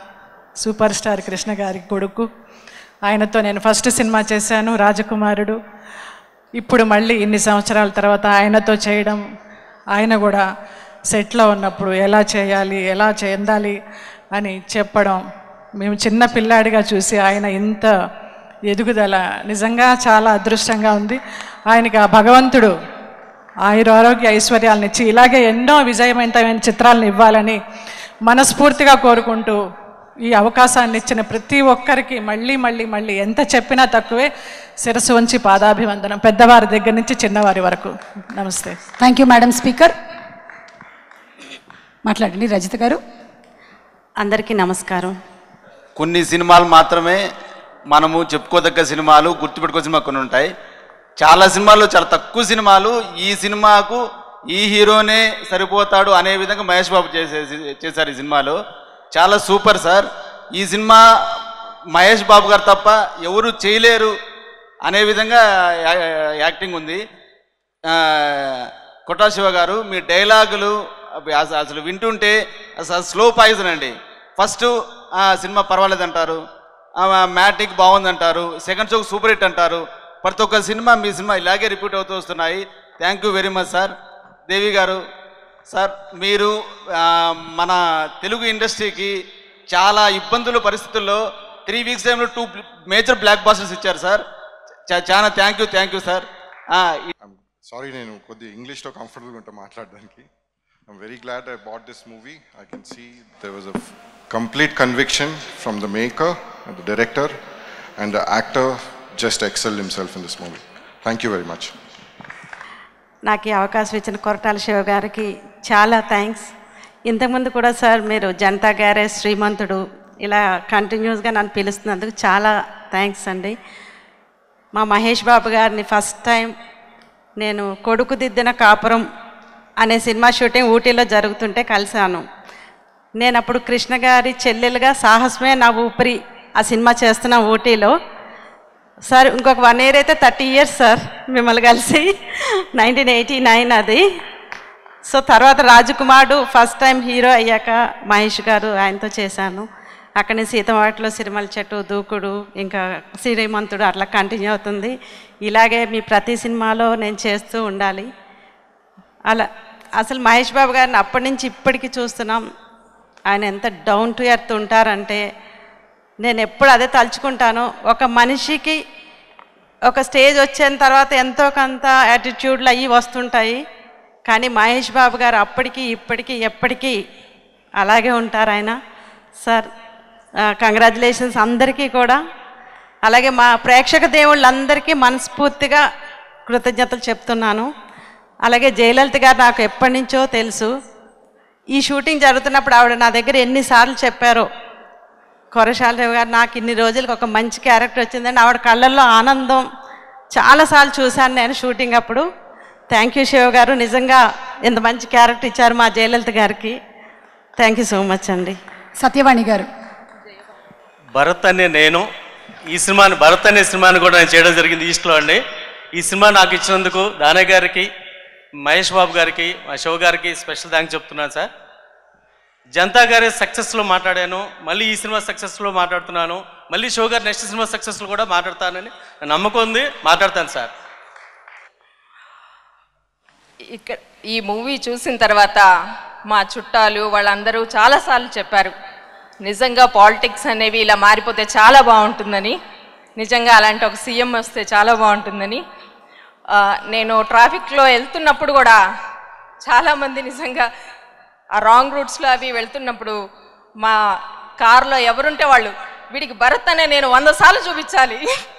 సూపర్ స్టార్ కృష్ణ గారి కొడుకు ఆయనతో నేను ఫస్ట్ సినిమా చేశాను రాజకుమారుడు ఇప్పుడు మళ్ళీ ఇన్ని సంవత్సరాల తర్వాత ఆయనతో చేయడం ఆయన కూడా సెట్లో ఉన్నప్పుడు ఎలా చేయాలి ఎలా చెందాలి అని చెప్పడం మేము చిన్న పిల్లాడిగా చూసి ఆయన ఇంత ఎదుగుదల నిజంగా చాలా అదృష్టంగా ఉంది ఆయనకి ఆ భగవంతుడు ఆయుర ఆరోగ్య ఐశ్వర్యాలను ఇచ్చి ఇలాగే ఎన్నో విజయవంతమైన చిత్రాలను ఇవ్వాలని మనస్ఫూర్తిగా కోరుకుంటూ ఈ అవకాశాన్ని ఇచ్చిన ప్రతి ఒక్కరికి మళ్ళీ మళ్ళీ మళ్ళీ ఎంత చెప్పినా తక్కువే శిరస్సు వంచి పాదాభివందనం పెద్దవారి దగ్గర నుంచి చిన్నవారి వరకు నమస్తే థ్యాంక్ యూ మేడం స్పీకర్ మాట్లాడండి రజిత గారు అందరికీ నమస్కారం కొన్ని సినిమాలు మాత్రమే మనము చెప్పుకోదగ్గ సినిమాలు గుర్తుపెట్టుకో సినిమా కొన్ని ఉంటాయి చాలా సినిమాలు చాలా తక్కువ సినిమాలు ఈ సినిమాకు ఈ హీరోనే సరిపోతాడు అనే విధంగా మహేష్ బాబు చేసే చేశారు ఈ సినిమాలో చాలా సూపర్ సార్ ఈ సినిమా మహేష్ బాబు గారు తప్ప ఎవరు చేయలేరు అనే విధంగా యా- యాక్టింగ్ ఉంది ఆ, కొట్టా శివ గారు మీ డైలాగులు అవి అస- అసలు వింటుంటే అసలు స్లో పాయిజన్ అండి ఫస్ట్ సినిమా పర్వాలేదు అంటారు మ్యాటిక్ బాగుంది అంటారు సెకండ్ షోకి సూపర్ హిట్ అంటారు ప్రతి ఒక్క సినిమా మీ సినిమా ఇలాగే రిపీట్ అవుతూ వస్తున్నాయి thank you very much sir Devi గారు సార్ మీరు ఆ, మన తెలుగు ఇండస్ట్రీకి చాలా ఇబ్బందుల పరిస్థితుల్లో త్రీ వీక్స్ టైంలో టూ మేజర్ బ్లాక్ బాస్టర్స్ ఇచ్చారు సార్ చా- చాలా thank you thank you sir sorry నేను కొద్ది ఇంగ్లీష్లో కంఫర్టబుల్గా ఉంటా మాట్లాడడానికి I'm very glad I bought this movie I can see there was a complete conviction from the maker the director and the actor just excel himself in this movie thank you very much నాకు ఈ అవకాశం ఇచ్చిన కొరటాల శివ గారికి చాలా thanks ఇంతకుముందు కూడా sir మీరు Janata garage శ్రీమంతుడు ఇలా కంటిన్యూస్గా నన్ను పిలుస్తున్నందుకు చాలా థ్యాంక్స్ అండి మా మహేష్ బాబు గారిని ఫస్ట్ టైం నేను కొడుకు దిద్దిన కాపురం అనే సినిమా షూటింగ్ ఊటీలో జరుగుతుంటే కలిశాను నేను అప్పుడు కృష్ణ గారి చెల్లెలుగా సాహసమే నా ఊపిరి ఆ సినిమా చేస్తున్న ఊటీలో సార్ ఇంకొక వన్ ఇయర్ అయితే థర్టీ ఇయర్స్ సార్ మిమ్మల్ని కలిసి నైన్టీన్ ఎయిటీ నైన్ అది సో తర్వాత రాజకుమారుడు ఫస్ట్ టైం హీరో అయ్యాక మహేష్ గారు ఆయనతో చేశాను అక్కడి నుంచి సీతవాటిలో సిరిమల చెట్టు దూకుడు ఇంకా శ్రీమంతుడు అట్లా కంటిన్యూ అవుతుంది ఇలాగే మీ ప్రతి సినిమాలో నేను చేస్తూ ఉండాలి అలా అసలు మహేష్ బాబు గారిని అప్పటి నుంచి ఇప్పటికీ చూస్తున్నాం ఆయన ఎంత డౌన్ టు ఎర్త్ ఉంటారంటే నేను ఎప్పుడు అదే తలుచుకుంటాను ఒక మనిషికి ఒక స్టేజ్ వచ్చిన తర్వాత ఎంతో కొంత యాటిట్యూడ్లు అవి వస్తుంటాయి కానీ మహేష్ బాబు గారు అప్పటికి ఇప్పటికీ ఎప్పటికీ అలాగే ఉంటారు ఆయన సార్ కంగ్రాచులేషన్స్ అందరికీ కూడా అలాగే మా ప్రేక్షక దేవుళ్ళందరికీ మనస్ఫూర్తిగా కృతజ్ఞతలు చెప్తున్నాను అలాగే జయలలిత గారు నాకు ఎప్పటి నుంచో తెలుసు ఈ షూటింగ్ జరుగుతున్నప్పుడు ఆవిడ నా దగ్గర ఎన్నిసార్లు చెప్పారో కొరశాలరావు గారు నాకు ఇన్ని రోజులకు ఒక మంచి క్యారెక్టర్ వచ్చిందని ఆవిడ కళ్ళల్లో ఆనందం చాలాసార్లు చూశాను నేను షూటింగ్ అప్పుడు థ్యాంక్ యూ శివ గారు నిజంగా ఇంత మంచి క్యారెక్టర్ ఇచ్చారు మా జయలలిత గారికి థ్యాంక్ యూ సో మచ్ అండి సత్యవాణి గారు భరత్ అనే నేను ఈ సినిమాని భరత్ అనే సినిమాని కూడా నేను చేయడం జరిగింది ఈస్ట్లో అండి ఈ సినిమా నాకు ఇచ్చినందుకు దానయ్య గారికి మహేష్ బాబు గారికి మా శివ గారికి స్పెషల్ థ్యాంక్స్ చెప్తున్నాను సార్ జనతా గారి సక్సెస్లో మాట్లాడాను మళ్ళీ ఈ సినిమా సక్సెస్లో మాట్లాడుతున్నాను మళ్ళీ షో గారు నెక్స్ట్ సినిమా సక్సెస్లో కూడా మాట్లాడతానని నా నమ్మకం ఉంది మాట్లాడతాను సార్ ఇక్కడ ఈ మూవీ చూసిన తర్వాత మా చుట్టాలు వాళ్ళందరూ చాలాసార్లు చెప్పారు నిజంగా పాలిటిక్స్ అనేవి ఇలా మారిపోతే చాలా బాగుంటుందని నిజంగా అలాంటి ఒక సీఎం వస్తే చాలా బాగుంటుందని ఆ, నేను ట్రాఫిక్లో వెళ్తున్నప్పుడు కూడా చాలామంది నిజంగా ఆ రాంగ్ రూట్స్లో అవి వెళ్తున్నప్పుడు మా కార్లో ఎవరుంటే వాళ్ళు వీడికి భరత్ అనే నేను వంద సార్లు చూపించాలి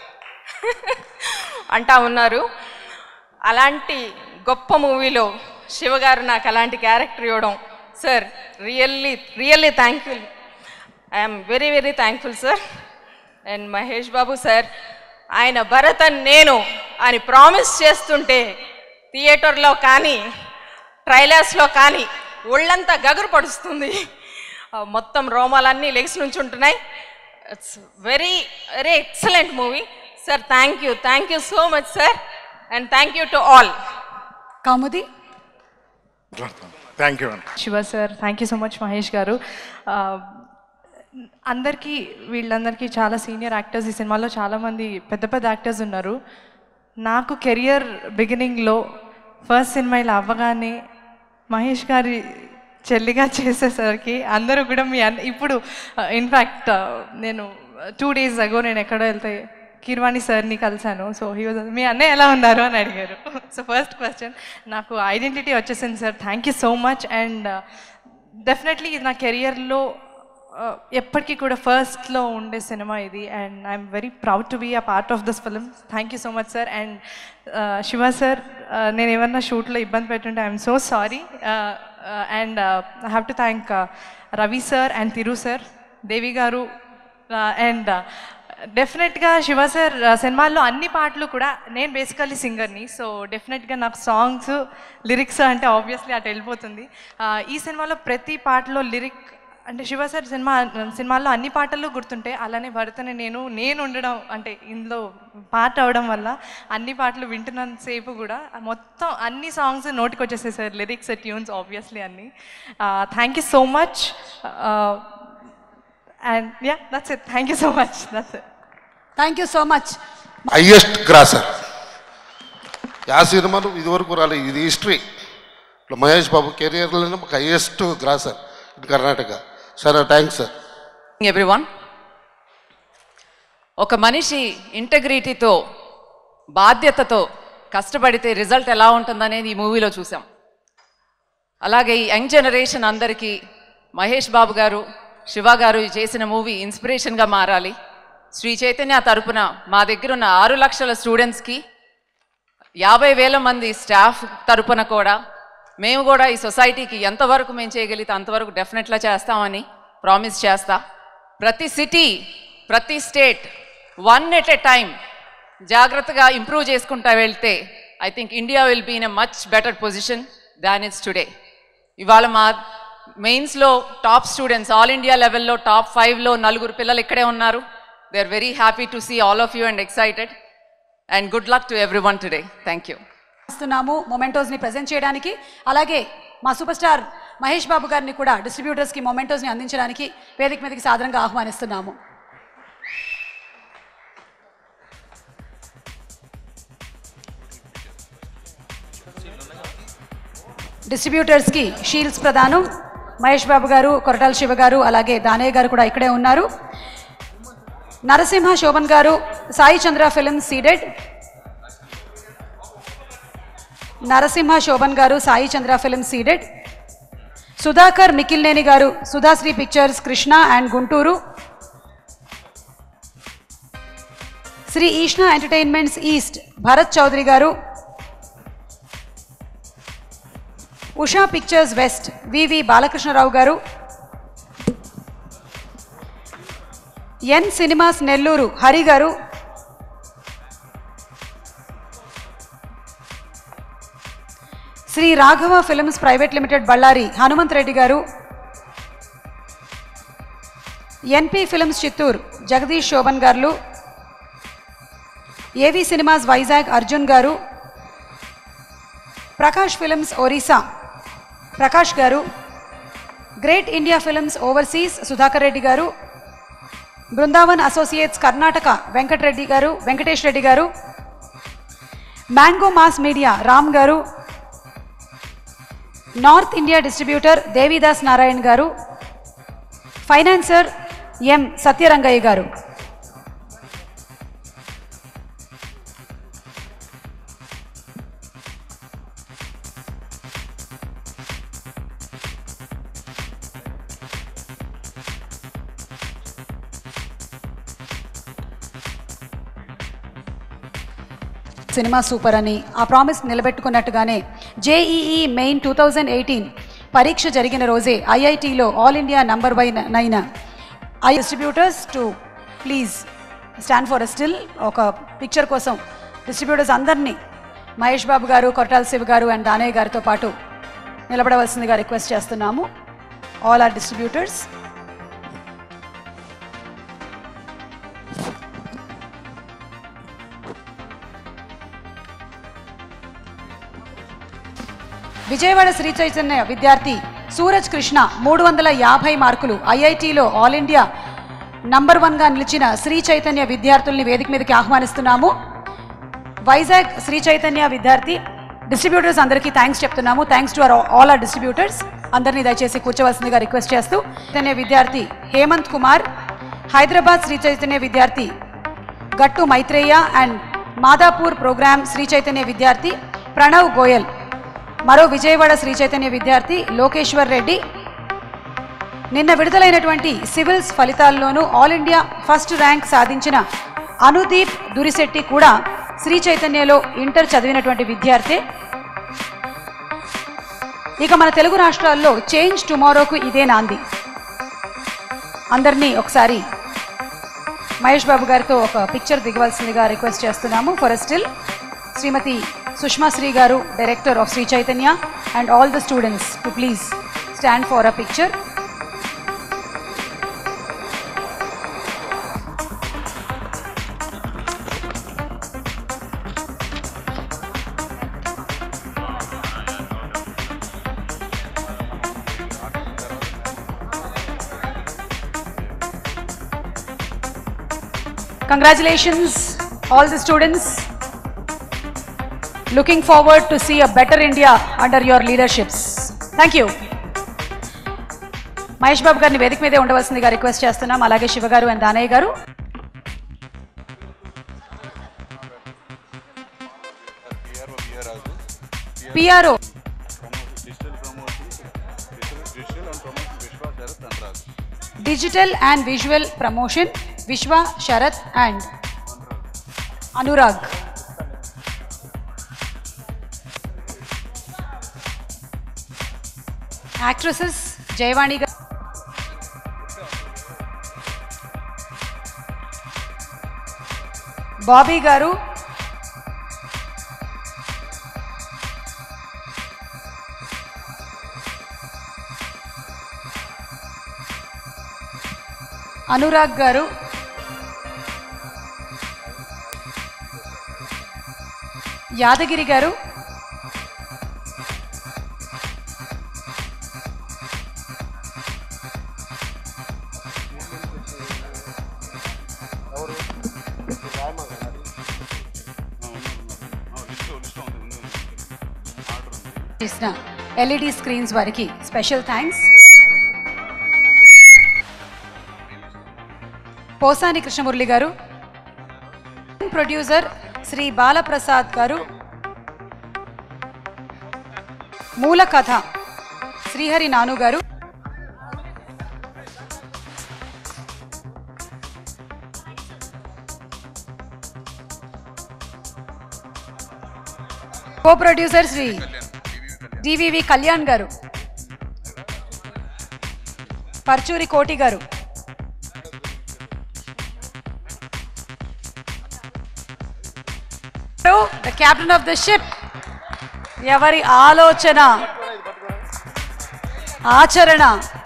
అంటా ఉన్నారు అలాంటి గొప్ప మూవీలో శివగారు నాకు అలాంటి క్యారెక్టర్ ఇవ్వడం sir really really thankful I'm very very thankful sir and Mahesh Babu sir ఆయన భరత్ అని నేను అని ప్రామిస్ చేస్తుంటే థియేటర్లో కానీ ట్రైలర్స్లో కానీ ఒళ్ళంతా గగురు పడుస్తుంది ఆ మొత్తం రోమాలన్నీ లెగ్స్ నుంచి ఉంటున్నాయి it's very very excellent movie sir thank you thank you so much sir and thank you to all Kaumudi thank you అండి Siva sir thank you so much Mahesh గారు ఆ, అందరికీ వీళ్ళందరికీ చాలా సీనియర్ యాక్టర్స్ ఈ సినిమాలో చాలామంది పెద్ద పెద్ద యాక్టర్స్ ఉన్నారు నాకు కెరియర్ బిగినింగ్లో ఫస్ట్ సినిమా ఇలా అవ్వగానే మహేష్ గారి చెల్లిగా చేసేసరికి అందరూ కూడా మీ అన్న ఇప్పుడు ఇన్ఫ్యాక్ట్ నేను టూ డేస్ అగో నేను ఎక్కడో వెళ్తే కీర్వాణి సార్ని కలిశాను సో హీ వాజ్ మీ అన్నయ్య ఎలా ఉన్నారు అని అడిగారు సో ఫస్ట్ క్వశ్చన్ నాకు ఐడెంటిటీ వచ్చేసింది sir thank you so much and definitely ఇది నా కెరియర్లో ఎప్పటికీ కూడా ఫస్ట్లో ఉండే సినిమా ఇది and I'm very proud to be a part of this film thank you so much sir and Shiva sir నేను ఏమన్నా షూట్లో ఇబ్బంది పెట్టుంటే I'm so sorry and I have to thank Ravi sir and Tiru sir Devi గారు అండ్ డెఫినెట్గా Shiva sir సినిమాల్లో అన్ని పాటలు కూడా నేను బేసికల్లీ సింగర్ని సో డెఫినెట్గా నాకు సాంగ్స్ లిరిక్స్ అంటే ఆబ్వియస్లీ అటు వెళ్ళిపోతుంది ఆ, ఈ సినిమాలో ప్రతి పాటలో లిరిక్ అంటే శివ సార్ సినిమా సినిమాల్లో అన్ని పాటలు గుర్తుంటాయి అలానే భరతని నేను నేను ఉండడం అంటే ఇందులో పాట అవడం వల్ల అన్ని పాటలు వింటున్నంతసేపు కూడా మొత్తం అన్ని సాంగ్స్ నోటికి వచ్చేసాయి సార్ లిరిక్స్ ట్యూన్స్ ఆబ్వియస్లీ అన్ని thank you so much and yeah that's it thank you so much that's it thank you so much highest grosser ఆ సినిమాలు ఇదివరకు రాలేదు ఇది హిస్టరీ ఇట్లా మహేష్ బాబు కెరియర్లోనే మాకు హైయెస్ట్ గ్రాసర్ ఇన్ కర్ణాటక సరే థ్యాంక్స్ సార్ ఎవ్రీవన్ ఒక మనిషి ఇంటగ్రిటీతో బాధ్యతతో కష్టపడితే రిజల్ట్ ఎలా ఉంటుందనేది ఈ మూవీలో చూసాం అలాగే ఈ యంగ్ జనరేషన్ అందరికీ మహేష్ బాబు గారు శివ గారు చేసిన మూవీ ఇన్స్పిరేషన్గా మారాలి శ్రీ చైతన్య తరపున మా దగ్గర ఉన్న ఆరు లక్షల స్టూడెంట్స్కి యాభై వేల మంది స్టాఫ్ తరపున కూడా మేము కూడా ఈ సొసైటీకి ఎంతవరకు మేము చేయగలిగితే అంతవరకు డెఫినెట్గా చేస్తామని ప్రామిస్ చేస్తా ప్రతి సిటీ ప్రతి state one at a time జాగ్రత్తగా ఇంప్రూవ్ చేసుకుంటా వెళ్తే I think India will be in a much better position than it's today ఇవాళ మా మెయిన్స్లో టాప్ స్టూడెంట్స్ ఆల్ ఇండియా లెవెల్లో టాప్ ఫైవ్లో నలుగురు పిల్లలు ఇక్కడే ఉన్నారు they are very happy to see all of you and excited and good luck to every one today thank you ఇస్తున్నాము మొమెంటోస్ని ప్రజెంట్ చేయడానికి అలాగే మా సూపర్ స్టార్ మహేష్ బాబు గారిని కూడా డిస్ట్రిబ్యూటర్స్కి మొమెంటోస్ని అందించడానికి వేదిక మీదకి సాధారణంగా ఆహ్వానిస్తున్నాము డిస్ట్రిబ్యూటర్స్కి షీల్డ్స్ ప్రదానం మహేష్ బాబు గారు కొరటాల శివ గారు అలాగే దానయ్య గారు కూడా ఇక్కడే ఉన్నారు నరసింహ శోభన్ గారు సాయి చంద్ర ఫిలిం సీడెడ్ నరసింహ శోభన్ గారు సాయి చంద్ర ఫిలిం సీడెడ్ సుధాకర్ మికిల్నేని గారు Sudhasri pictures Krishna and Guntur Sri Eeshna entertainments east Bharat Chowdary గారు Usha pictures west VV Balakrishnarao గారు ఎన్ సినిమాస్ నెల్లూరు హరి గారు Sri Raghava films private limited Bellary Hanumanth Reddy గారు ఎన్పి ఫిల్మ్స్ చిత్తూరు జగదీష్ శోభన్ గారు ఏవి సినిమాస్ వైజాగ్ అర్జున్ గారు ప్రకాష్ ఫిల్మ్స్ ఒరిస్సా ప్రకాష్ గారు great India films overseas Sudhakar Reddy గారు బృందావన్ అసోసియేట్స్ కర్ణాటక వెంకటరెడ్డి గారు వెంకటేష్ రెడ్డి గారు మ్యాంగో మాస్ మీడియా రామ్ గారు north India distributor Devidas Narayan గారు ఫైనాన్సర్ ఎం సత్యరంగయ్య గారు సినిమా సూపర్ అని ఆ ప్రామిస్ నిలబెట్టుకున్నట్టుగానే JEE main two thousand eighteen పరీక్ష జరిగిన రోజే ఐఐటిలో all India number Y nine I distributors to please stand for still ఒక పిక్చర్ కోసం డిస్ట్రిబ్యూటర్స్ అందరినీ మహేష్ బాబు గారు కొట్టాల శివ గారు అండ్ దానయ్య గారితో పాటు నిలబడవలసిందిగా రిక్వెస్ట్ చేస్తున్నాము all our distributors Vijayawada Sri Chaitanya Vidyarthi Suraj Krishna మూడు వందల యాభై మార్కులు ఐఐటిలో ఆల్ ఇండియా నంబర్ వన్గా నిలిచిన శ్రీ చైతన్య విద్యార్థుల్ని వేదిక మీదకి ఆహ్వానిస్తున్నాము వైజాగ్ శ్రీ చైతన్య విద్యార్థి డిస్ట్రిబ్యూటర్స్ అందరికీ థ్యాంక్స్ చెప్తున్నాము thanks to our all our distributors అందరినీ దయచేసి కూర్చోవలసిందిగా రిక్వెస్ట్ చేస్తూ చైతన్య విద్యార్థి హేమంత్ కుమార్ హైదరాబాద్ శ్రీ చైతన్య విద్యార్థి గట్టు మైత్రేయ అండ్ మాదాపూర్ ప్రోగ్రామ్ శ్రీ చైతన్య విద్యార్థి ప్రణవ్ గోయల్ మరో విజయవాడ శ్రీ చైతన్య విద్యార్థి లోకేశ్వర్ రెడ్డి నిన్న విడుదలైనటువంటి సివిల్స్ ఫలితాల్లోనూ ఆల్ ఇండియా ఫస్ట్ ర్యాంక్ సాధించిన అనుదీప్ దురిశెట్టి కూడా శ్రీ చైతన్యలో ఇంటర్ చదివినటువంటి విద్యార్థి ఇక మన తెలుగు రాష్ట్రాల్లో చేంజ్ టుమారోకు ఇదే నాంది అందరినీ ఒకసారి మహేష్ బాబు గారితో ఒక పిక్చర్ దిగవలసిందిగా రిక్వెస్ట్ చేస్తున్నాము ఫర్ స్టిల్ శ్రీమతి సుష్మా శ్రీ గారు director of Sri Chaitanya and all the students to please stand for a picture Congratulations, all the students. Looking forward to see a better India under your leaderships. Thank you. Mahesh Babu గారిని వేదిక మీదే ఉండవలసిందిగా request చేస్తున్నాం అలాగే శివ గారు and Danayya గారు PRO digital and visual promotion Vishwa Sharat and Anurag actresses Jayavani గారు బాబీ గారు అనురాగ్ గారు యాదగిరి గారు చేసిన ఎల్ఈడి స్క్రీన్స్ వారికి స్పెషల్ థ్యాంక్స్ పోసాని కృష్ణమురళి గారు ప్రొడ్యూసర్ శ్రీ బాలప్రసాద్ గారు మూల కథ శ్రీహరి నాను గారు co producer Sri DVV Kalyan గారు పర్చూరి కోటి గారు the captain of the ship ఎవరి ఆలోచన ఆచరణ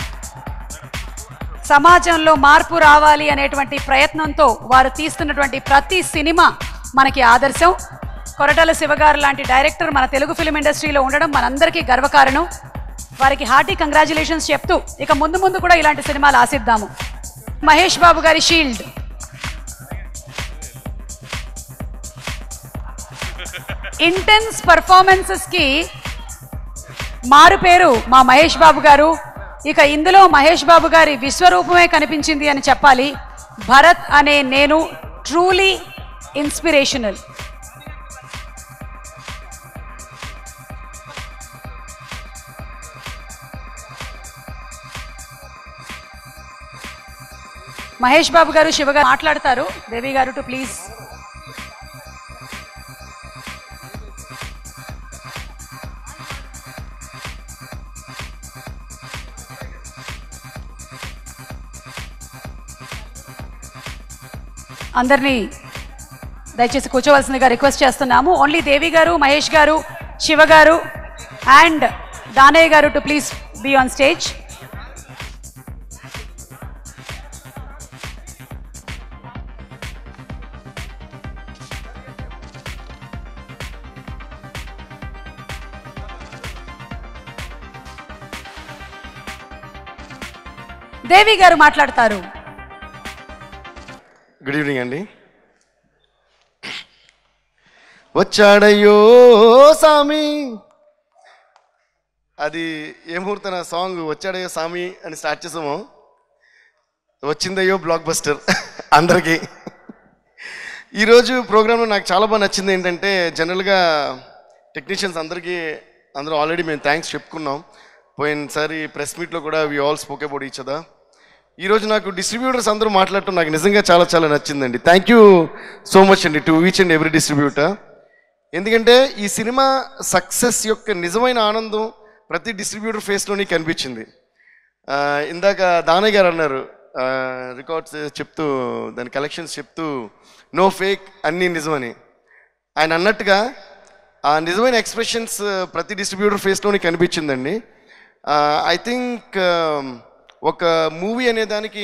సమాజంలో మార్పు రావాలి అనేటువంటి ప్రయత్నంతో వారు తీస్తున్నటువంటి ప్రతి సినిమా మనకి ఆదర్శం కొరటాల శివగారు లాంటి డైరెక్టర్ మన తెలుగు ఫిలిం ఇండస్ట్రీలో ఉండడం మనందరికీ గర్వకారణం వారికి హార్టీ కంగ్రాచులేషన్స్ చెప్తూ ఇక ముందు ముందు కూడా ఇలాంటి సినిమాలు ఆశిద్దాము మహేష్ బాబు గారి షీల్డ్ ఇంటెన్స్ పర్ఫార్మెన్సెస్ కి మారు పేరు మా మహేష్ బాబు గారు ఇక ఇందులో మహేష్ బాబు గారి విశ్వరూపమే కనిపించింది అని చెప్పాలి భరత్ అనే నేను ట్రూలీ ఇన్స్పిరేషనల్ మహేష్ బాబు గారు శివ గారు మాట్లాడతారు దేవి గారు టు ప్లీజ్ అందరినీ దయచేసి కూర్చోవలసిందిగా రిక్వెస్ట్ చేస్తున్నాము ఓన్లీ దేవి గారు మహేష్ గారు శివ గారు అండ్ దానయ్య గారు to please be on stage Devi గారు మాట్లాడతారు గుడ్ ఈవినింగ్ అండి వచ్చాడయ్యో సామి అది ఏ ముహూర్తన సాంగ్ వచ్చాడయ్యో సామి అని స్టార్ట్ చేసాము వచ్చిందయ్యో బ్లాక్ బస్టర్ అందరికీ ఈరోజు ప్రోగ్రాంలో నాకు చాలా బాగా నచ్చింది ఏంటంటే జనరల్గా టెక్నీషియన్స్ అందరికీ అందరూ ఆల్రెడీ మేము థ్యాంక్స్ చెప్పుకున్నాం పోయినసారి ప్రెస్ మీట్లో కూడా we all spoke about each అదా ఈరోజు నాకు డిస్ట్రిబ్యూటర్స్ అందరూ మాట్లాడటం నాకు నిజంగా చాలా చాలా నచ్చిందండి థ్యాంక్ యూ సో మచ్ అండి to each and every distributor ఎందుకంటే ఈ సినిమా సక్సెస్ యొక్క నిజమైన ఆనందం ప్రతి డిస్ట్రిబ్యూటర్ ఫేస్లోని కనిపించింది ఆ, ఇందాక దానయ్య గారు అన్నారు రికార్డ్స్ చెప్తూ దాని కలెక్షన్స్ చెప్తూ నో ఫేక్ అన్నీ నిజమని ఆయన అన్నట్టుగా ఆ నిజమైన ఎక్స్ప్రెషన్స్ ప్రతి డిస్ట్రిబ్యూటర్ ఫేస్లోని కనిపించిందండి ఐ థింక్ ఒక మూవీ అనే దానికి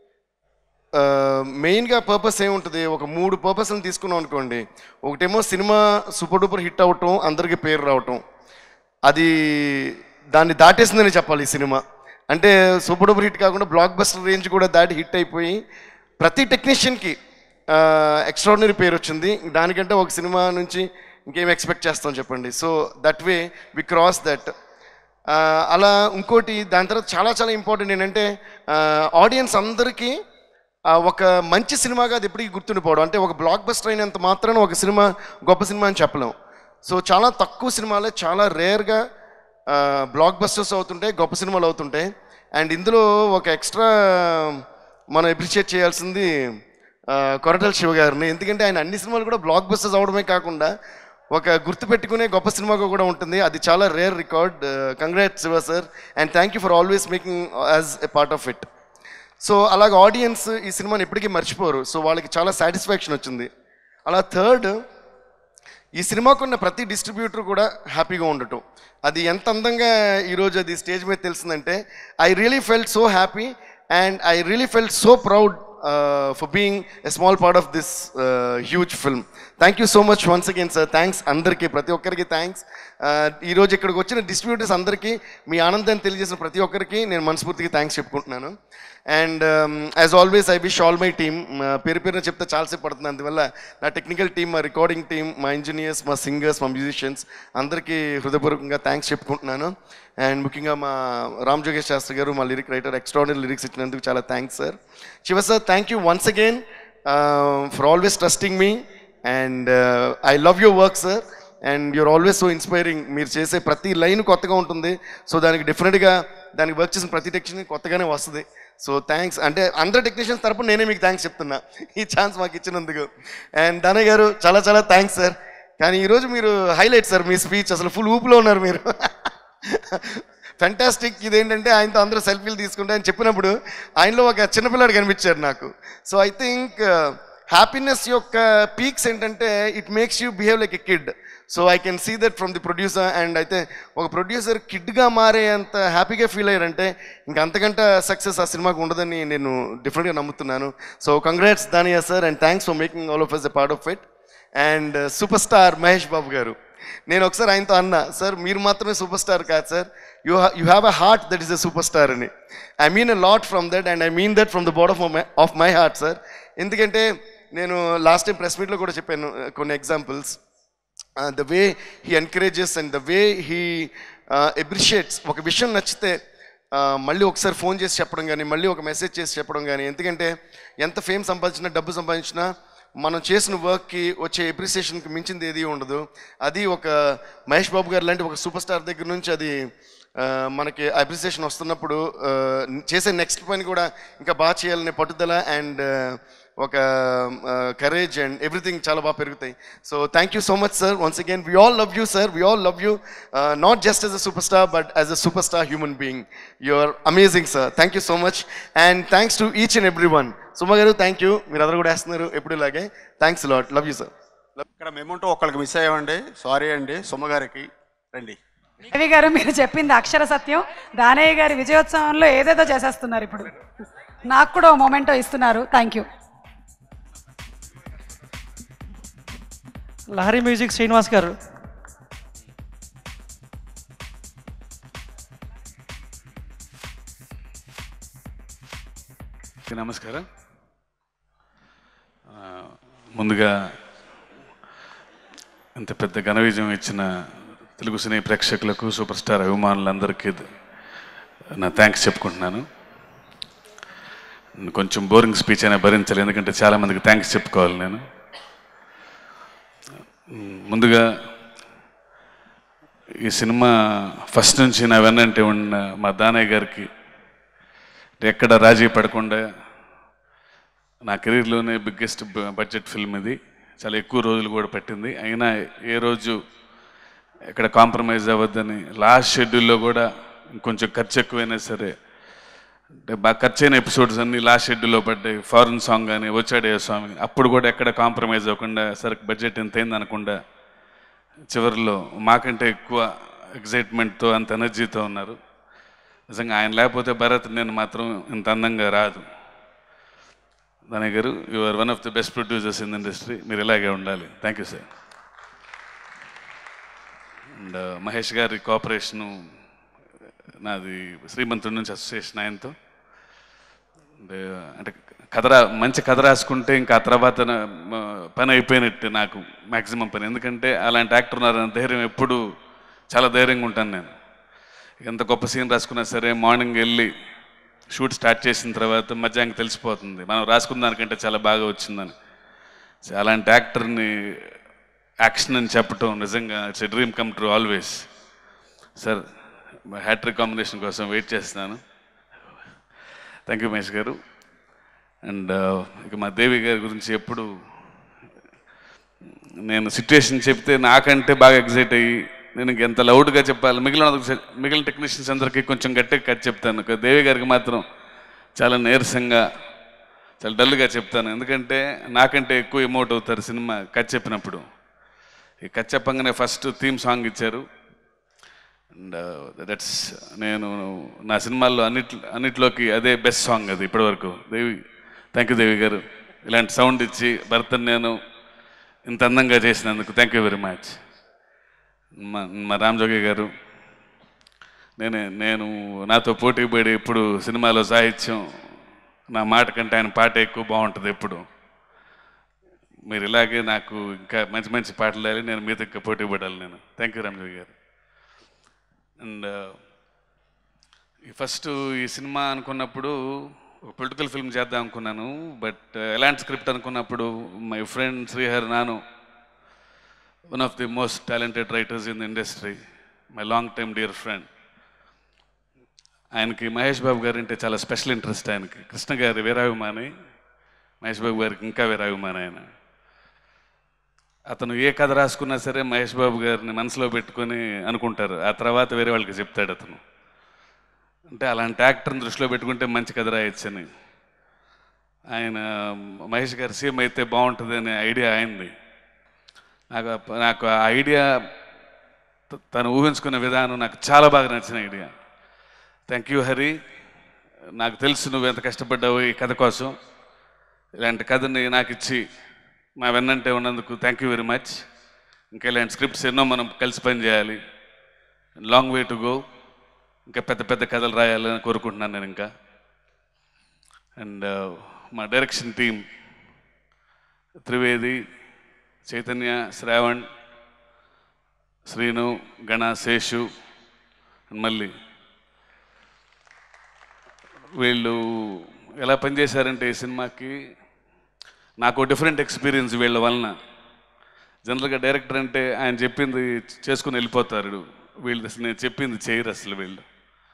మెయిన్గా పర్పస్ ఏముంటుంది ఒక మూడు పర్పస్లను తీసుకున్నాం అనుకోండి ఒకటేమో సినిమా సూపర్ డూపర్ హిట్ అవటం అందరికీ పేరు రావటం అది దాన్ని దాటేసిందని చెప్పాలి ఈ సినిమా అంటే సూపర్ డూపర్ హిట్ కాకుండా బ్లాక్ బస్టర్ రేంజ్ కూడా దాటి హిట్ అయిపోయి ప్రతి టెక్నీషియన్కి ఎక్స్ట్రాడినరీ పేరు వచ్చింది దానికంటే ఒక సినిమా నుంచి ఇంకేం ఎక్స్పెక్ట్ చేస్తాం చెప్పండి so that way we cross that అలా ఇంకోటి దాని తర్వాత చాలా చాలా ఇంపార్టెంట్ ఏంటంటే ఆడియన్స్ అందరికీ ఆ, ఒక మంచి సినిమాగా అది ఎప్పటికీ గుర్తుండిపోవడం అంటే ఒక బ్లాక్ బస్టర్ అయినంత మాత్రాన ఒక సినిమా గొప్ప సినిమా అని చెప్పలేం సో చాలా తక్కువ సినిమాలే చాలా రేర్గా బ్లాక్ బస్టర్స్ అవుతుంటాయి గొప్ప సినిమాలు అవుతుంటాయి అండ్ ఇందులో ఒక ఎక్స్ట్రా మనం అప్రిషియేట్ చేయాల్సింది ఆ, కొరటాల శివ గారిని ఎందుకంటే ఆయన అన్ని సినిమాలు కూడా బ్లాక్ బస్టర్స్ అవడమే కాకుండా ఒక గుర్తుపెట్టుకునే గొప్ప సినిమాగా కూడా ఉంటుంది అది చాలా rare record congrat Shiva sir and thank you for always making as a part of it so అలాగ ఆడియన్స్ ఈ సినిమాని ఎప్పటికీ మర్చిపోరు సో వాళ్ళకి చాలా సాటిస్ఫాక్షన్ వచ్చింది అలా థర్డ్ ఈ సినిమాకున్న ప్రతి డిస్ట్రిబ్యూటర్ కూడా హ్యాపీగా ఉండటం అది ఎంత అందంగా ఈరోజు అది స్టేజ్ మీద తెలిసిందంటే I really felt so happy and I really felt so proud for being a small part of this huge film thank you so much once again sir thanks అందరికీ ప్రతి ఒక్కరికి థ్యాంక్స్ ఈరోజు ఇక్కడికి వచ్చిన డిస్ట్రిబ్యూటర్స్ అందరికీ మీ ఆనందాన్ని తెలియజేసిన ప్రతి ఒక్కరికి నేను మనస్ఫూర్తిగా థ్యాంక్స్ చెప్పుకుంటున్నాను and as always I wish all my team పేరు పేరున చెప్తే చాలాసేపు పడుతుంది అందువల్ల నా టెక్నికల్ టీమ్ మా రికార్డింగ్ టీమ్ మా ఇంజనీర్స్ మా సింగర్స్ మా మ్యూజిషియన్స్ అందరికీ హృదయపూర్వకంగా థ్యాంక్స్ చెప్పుకుంటున్నాను అండ్ ముఖ్యంగా మా రామ్ జోగేష్ శాస్త్రి గారు మా లిరిక్ రైటర్ ఎక్స్ట్రాడినరీ లిరిక్స్ ఇచ్చినందుకు చాలా thanks sir Shiva sir thank you once again for always trusting మీ and I love your work sir and you're always so inspiring మీరు చేసే ప్రతి లైన్ కొత్తగా ఉంటుంది సో దానికి డెఫినెట్గా దానికి వర్క్ చేసిన ప్రతి టెక్నీషియన్ కొత్తగానే వస్తుంది సో థ్యాంక్స్ అంటే అందరు టెక్నీషియన్స్ తరపున నేనే మీకు థ్యాంక్స్ చెప్తున్నా ఈ ఛాన్స్ మాకు ఇచ్చినందుకు అండ్ దానయ్య గారు చాలా చాలా థ్యాంక్స్ సార్ కానీ ఈరోజు మీరు హైలైట్ సార్ మీ స్పీచ్ అసలు ఫుల్ ఊపులో ఉన్నారు మీరు ఫెంటాస్టిక్ ఇదేంటంటే ఆయనతో అందరూ సెల్ఫీలు తీసుకుంటే అని చెప్పినప్పుడు ఆయనలో ఒక చిన్నపిల్లాడు కనిపించారు నాకు సో ఐ థింక్ హ్యాపీనెస్ యొక్క పీక్స్ ఏంటంటే it makes you behave like a kid so I can see that from the producer and అయితే ఒక ప్రొడ్యూసర్ కిడ్గా మారే అంత హ్యాపీగా ఫీల్ అయ్యారంటే ఇంకా అంతకంటే సక్సెస్ ఆ సినిమాకు ఉండదని నేను డిఫరెంట్గా నమ్ముతున్నాను so congrats Danayya sir and thanks for making all of us a part of it and super star Mahesh Babu గారు నేను ఒకసారి ఆయనతో అన్నా సార్ మీరు మాత్రమే సూపర్ స్టార్ కాదు sir you you have a heart that is a super star అని I mean a lot from that and I mean that from the bottom of my of my heart sir ఎందుకంటే నేను last time press మీట్లో కూడా చెప్పాను uh, కొన్ని examples the way he encourages and the way he appreciates ఒక విషయం నచ్చితే uh, మళ్ళీ ఒకసారి ఫోన్ చేసి చెప్పడం కానీ మళ్ళీ ఒక మెసేజ్ చేసి చెప్పడం కానీ ఎందుకంటే ఎంత ఫేమ్ సంపాదించినా డబ్బు సంపాదించినా మనం చేసిన వర్క్కి వచ్చే ఎప్రిసియేషన్కి మించింది ఏది ఉండదు అది ఒక మహేష్ బాబు గారు లాంటి ఒక సూపర్ స్టార్ దగ్గర నుంచి అది ఆ, మనకి అప్రిసియేషన్ వస్తున్నప్పుడు ఆ, చేసే నెక్స్ట్ పని కూడా ఇంకా బాగా చేయాలనే పట్టుదల అండ్ ఒక కరేజ్ అండ్ ఎవ్రీథింగ్ చాలా బాగా పెరుగుతాయి so thank you so much sir once again we all love you sir we all love you not just as a super star but as a super star human being you are amazing sir thank you so much and thanks to each and every one Suma గారు thank you మీరు అందరూ కూడా వేస్తున్నారు ఎప్పుడు ఇలాగే thanks lot love you sir ఇక్కడ మేముంటూ ఒకళ్ళకి మిస్ అయ్యామండి సారీ అండి సుమ గారికి రండి రవి గారు మీరు చెప్పింది అక్షర సత్యం దానయ్య గారి విజయోత్సవంలో ఏదేదో చేసేస్తున్నారు ఇప్పుడు నాకు కూడా ఓ మొమెంటో ఇస్తున్నారు thank you Lahari music Srinivas గారు ఓకే, నమస్కారం ఆ, ముందుగా ఇంత పెద్ద ఘన విజయం ఇచ్చిన తెలుగు సినీ ప్రేక్షకులకు సూపర్ స్టార్ అభిమానులందరికీ నా థ్యాంక్స్ చెప్పుకుంటున్నాను కొంచెం బోరింగ్ స్పీచ్ అయినా భరించాలి ఎందుకంటే చాలామందికి థ్యాంక్స్ చెప్పుకోవాలి నేను ముందుగా ఈ సినిమా ఫస్ట్ నుంచి నా వెన్నంటే ఉన్న మా దానయ్య గారికి ఎక్కడ రాజీ పడకుండా నా కెరీర్లోనే బిగ్గెస్ట్ బడ్జెట్ ఫిల్మ్ ఇది చాలా ఎక్కువ రోజులు కూడా పట్టింది అయినా ఏ రోజు ఎక్కడ కాంప్రమైజ్ అవ్వద్దని లాస్ట్ షెడ్యూల్లో కూడా ఇంకొంచెం ఖర్చు ఎక్కువైనా సరే అంటే బాగా ఖర్చు అయిన ఎపిసోడ్స్ అన్ని లాస్ట్ షెడ్యూల్లో పడ్డాయి ఫారెన్ సాంగ్ కానీ వచ్చాడే స్వామి అప్పుడు కూడా ఎక్కడ కాంప్రమైజ్ అవ్వకుండా సరే బడ్జెట్ ఎంత అయింది అనకుండా చివరిలో మాకంటే ఎక్కువ ఎగ్జైట్మెంట్తో అంత ఎనర్జీతో ఉన్నారు నిజంగా ఆయన లేకపోతే భరత్ నేను మాత్రం ఇంత అందంగా రాదు దానయ్య గారు you are one of the best producers in industry మీరు ఇలాగే ఉండాలి thank you sir and Mahesh గారి కోఆపరేషను నాది శ్రీమంతుడి నుంచి అసోసియేషన్ ఆయనతో అంటే అంటే కథ రా మంచి కథ రాసుకుంటే ఇంకా ఆ తర్వాత నా- మ- పని అయిపోయినట్టు నాకు మ్యాక్సిమం పని ఎందుకంటే అలాంటి యాక్టర్ ఉన్నారన్న ధైర్యం ఎప్పుడు చాలా ధైర్యంగా ఉంటాను నేను ఎంత గొప్ప సీన్ రాసుకున్నా సరే మార్నింగ్ వెళ్ళి షూట్ స్టార్ట్ చేసిన తర్వాత మధ్యాహ్నం తెలిసిపోతుంది మనం రాసుకున్న దానికంటే చాలా బాగా వచ్చిందని సో అలాంటి యాక్టర్ని యాక్షన్ అని చెప్పటం నిజంగా it's a dream come true always sir hattrick combination కోసం వెయిట్ చేస్తున్నాను థ్యాంక్ యూ మహేష్ గారు అండ్ ఇక మా దేవి గారి గురించి ఎప్పుడు నేను సిచ్యువేషన్ చెప్తే నాకంటే బాగా ఎగ్జైట్ అయ్యి నేను ఇంకెంత లౌడ్గా చెప్పాలి మిగిలిన మిగిలిన టెక్నీషియన్స్ అందరికీ కొంచెం గట్టిగా కట్ చెప్తాను ఇక దేవి గారికి మాత్రం చాలా నీరసంగా చాలా డల్గా చెప్తాను ఎందుకంటే నాకంటే ఎక్కువ ఎమోట్ అవుతారు సినిమా కట్ చెప్పినప్పుడు ఈ కట్ చెప్పంగానే ఫస్ట్ థీమ్ సాంగ్ ఇచ్చారు అండ్ దట్స్ నేను నా సినిమాల్లో అన్నిట్లో అన్నిట్లోకి అదే బెస్ట్ సాంగ్ అది ఇప్పటివరకు దేవి థ్యాంక్ యూ దేవి గారు ఇలాంటి సౌండ్ ఇచ్చి భర్తను నేను ఇంత అందంగా చేసినందుకు థ్యాంక్ యూ వెరీ మచ్ మా మా రామజోగి గారు నేనే నేను నాతో పోటీ పడి ఇప్పుడు సినిమాలో సాహిత్యం నా మాట కంటే ఆయన పాట ఎక్కువ బాగుంటుంది ఎప్పుడు మీరు ఇలాగే నాకు ఇంకా మంచి మంచి పాటలు వేయాలి నేను మీతో ఇంకా పోటీ పడాలి నేను థ్యాంక్ యూ రామజోగి గారు అండ్ ఫస్ట్ ఈ సినిమా అనుకున్నప్పుడు ఒక పొలిటికల్ ఫిల్మ్ చేద్దాం అనుకున్నాను బట్ ఎలాంటి స్క్రిప్ట్ అనుకున్నప్పుడు మై ఫ్రెండ్ శ్రీహర్ నాను one of the most talented writers in the industry, my long-time dear friend. ఆయనకి మహేష్ బాబు గారు అంటే చాలా స్పెషల్ ఇంట్రెస్ట్ ఆయనకి కృష్ణ గారి వీరాభిమాని మహేష్ బాబు గారికి ఇంకా వీరాభిమాని ఆయన అతను ఏ కథ రాసుకున్నా సరే మహేష్ బాబు గారిని మనసులో పెట్టుకొని అనుకుంటారు ఆ తర్వాత వేరే వాళ్ళకి చెప్తాడు అతను అంటే అలాంటి యాక్టర్ని దృష్టిలో పెట్టుకుంటే మంచి కథ రాయొచ్చని ఆయన మహేష్ గారు సీఎం అయితే బాగుంటుంది అనే ఐడియా ఆయనది నాకు ఆ- నాకు ఆ ఐడియా త- తను ఊహించుకున్న విధానం నాకు చాలా బాగా నచ్చిన ఐడియా థ్యాంక్ యూ హరి నాకు తెలుసు నువ్వు ఎంత కష్టపడ్డావు ఈ కథ కోసం ఇలాంటి కథని నాకు ఇచ్చి మా వెన్నంటే ఉన్నందుకు థ్యాంక్ యూ వెరీ మచ్ ఇంకా ఇలాంటి స్క్రిప్ట్స్ ఎన్నో మనం కలిసి పని చేయాలి లాంగ్ వే టు గో ఇంకా పెద్ద పెద్ద కథలు రాయాలని కోరుకుంటున్నాను నేను ఇంకా అండ్ మా direction team Trivedi Chaitanya Shravan Srinu Gana Seshu and మళ్ళీ వీళ్ళు ఎలా పనిచేశారంటే ఈ సినిమాకి నాకు డిఫరెంట్ ఎక్స్పీరియన్స్ వీళ్ళ వలన జనరల్గా డైరెక్టర్ అంటే ఆయన చెప్పింది చేసుకుని వెళ్ళిపోతారు వీళ్ళు అసలు నేను చెప్పింది చేయరు అసలు వీళ్ళు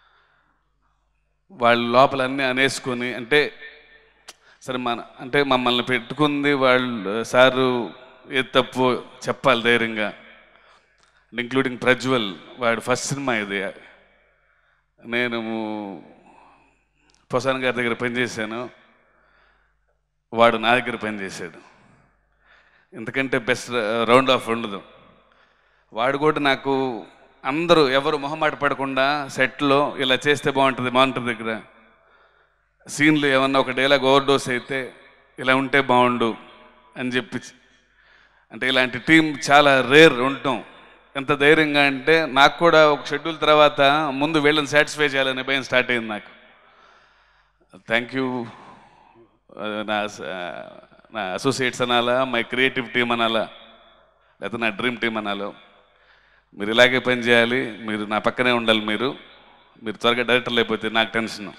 వాళ్ళు లోపల అన్నీ అనేసుకొని అంటే సరే మన అంటే మమ్మల్ని పెట్టుకుంది వాళ్ళు సారు ఏది తప్పు చెప్పాలి ధైర్యంగా ఇంక్లూడింగ్ ప్రజ్వల్ వాడు ఫస్ట్ సినిమా ఇది నేను ప్రసాద్ గారి దగ్గర పనిచేశాను వాడు నా దగ్గర పనిచేశాడు ఎందుకంటే బెస్ట్ రౌండ్ ఆఫ్ ఉండదు వాడు కూడా నాకు అందరూ ఎవరు మొహమాట పడకుండా సెట్లో ఇలా చేస్తే బాగుంటుంది మానిటర్ దగ్గర సీన్లు ఏమన్నా ఒక డైలాగ్ ఓవర్ డోస్ అయితే ఇలా ఉంటే బాగుండు అని చెప్పి అంటే ఇలాంటి టీం చాలా రేర్ ఉండటం ఎంత ధైర్యంగా అంటే నాకు కూడా ఒక షెడ్యూల్ తర్వాత ముందు వీళ్ళని సాటిస్ఫై చేయాలనే భయం స్టార్ట్ అయింది నాకు థ్యాంక్ యూ నా నా అసోసియేట్స్ అనాలా మై క్రియేటివ్ టీం అనాలా లేకపోతే నా డ్రీమ్ టీం అనాలో మీరు ఇలాగే పని చేయాలి మీరు నా పక్కనే ఉండాలి మీరు మీరు త్వరగా డైరెక్టర్లు అయిపోతే నాకు టెన్షన్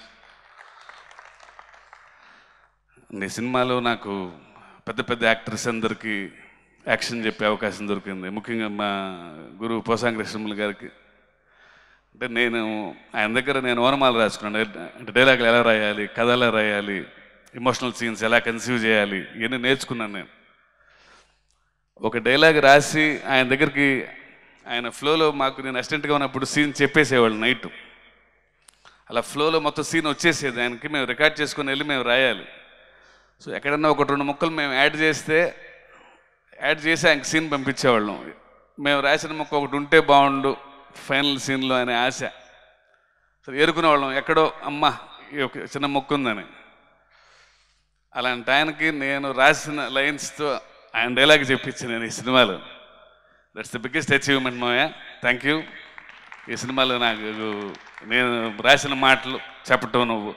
ఈ సినిమాలో నాకు పెద్ద పెద్ద యాక్టర్స్ అందరికీ యాక్షన్ చెప్పే అవకాశం దొరికింది ముఖ్యంగా మా గురువు పోసాంగ్ కృష్ణములు గారికి అంటే నేను ఆయన దగ్గర నేను ఓనమాలు రాసుకున్నాను అంటే డైలాగులు ఎలా రాయాలి కథ ఎలా రాయాలి ఎమోషనల్ సీన్స్ ఎలా కన్సీవ్ చేయాలి ఇవన్నీ నేర్చుకున్నాను నేను ఒక డైలాగ్ రాసి ఆయన దగ్గరికి ఆయన ఫ్లోలో మాకు నేను అసిస్టెంట్గా ఉన్నప్పుడు సీన్ చెప్పేసేవాళ్ళు నైట్ అలా ఫ్లోలో మొత్తం సీన్ వచ్చేసేది ఆయనకి మేము రికార్డ్ చేసుకుని వెళ్ళి మేము రాయాలి సో ఎక్కడన్నా ఒక రెండు ముక్కలు మేము యాడ్ చేస్తే యాడ్ చేసి ఆయనకి సీన్ పంపించేవాళ్ళం మేము రాసిన ముక్క ఒకటి ఉంటే బాగుండు ఫైనల్ సీన్లో అనే ఆశ సో ఏరుకునేవాళ్ళం ఎక్కడో అమ్మ ఈ ఒక చిన్న మొక్క ఉందని అలాంటి ఆయనకి నేను రాసిన లైన్స్తో ఆయన డైలాగ్ చెప్పించాను నేను ఈ సినిమాలో దట్స్ ద బిగ్గెస్ట్ అచీవ్మెంట్ మోయా థ్యాంక్ యూ ఈ సినిమాలో నాకు నేను రాసిన మాటలు చెప్పటం నువ్వు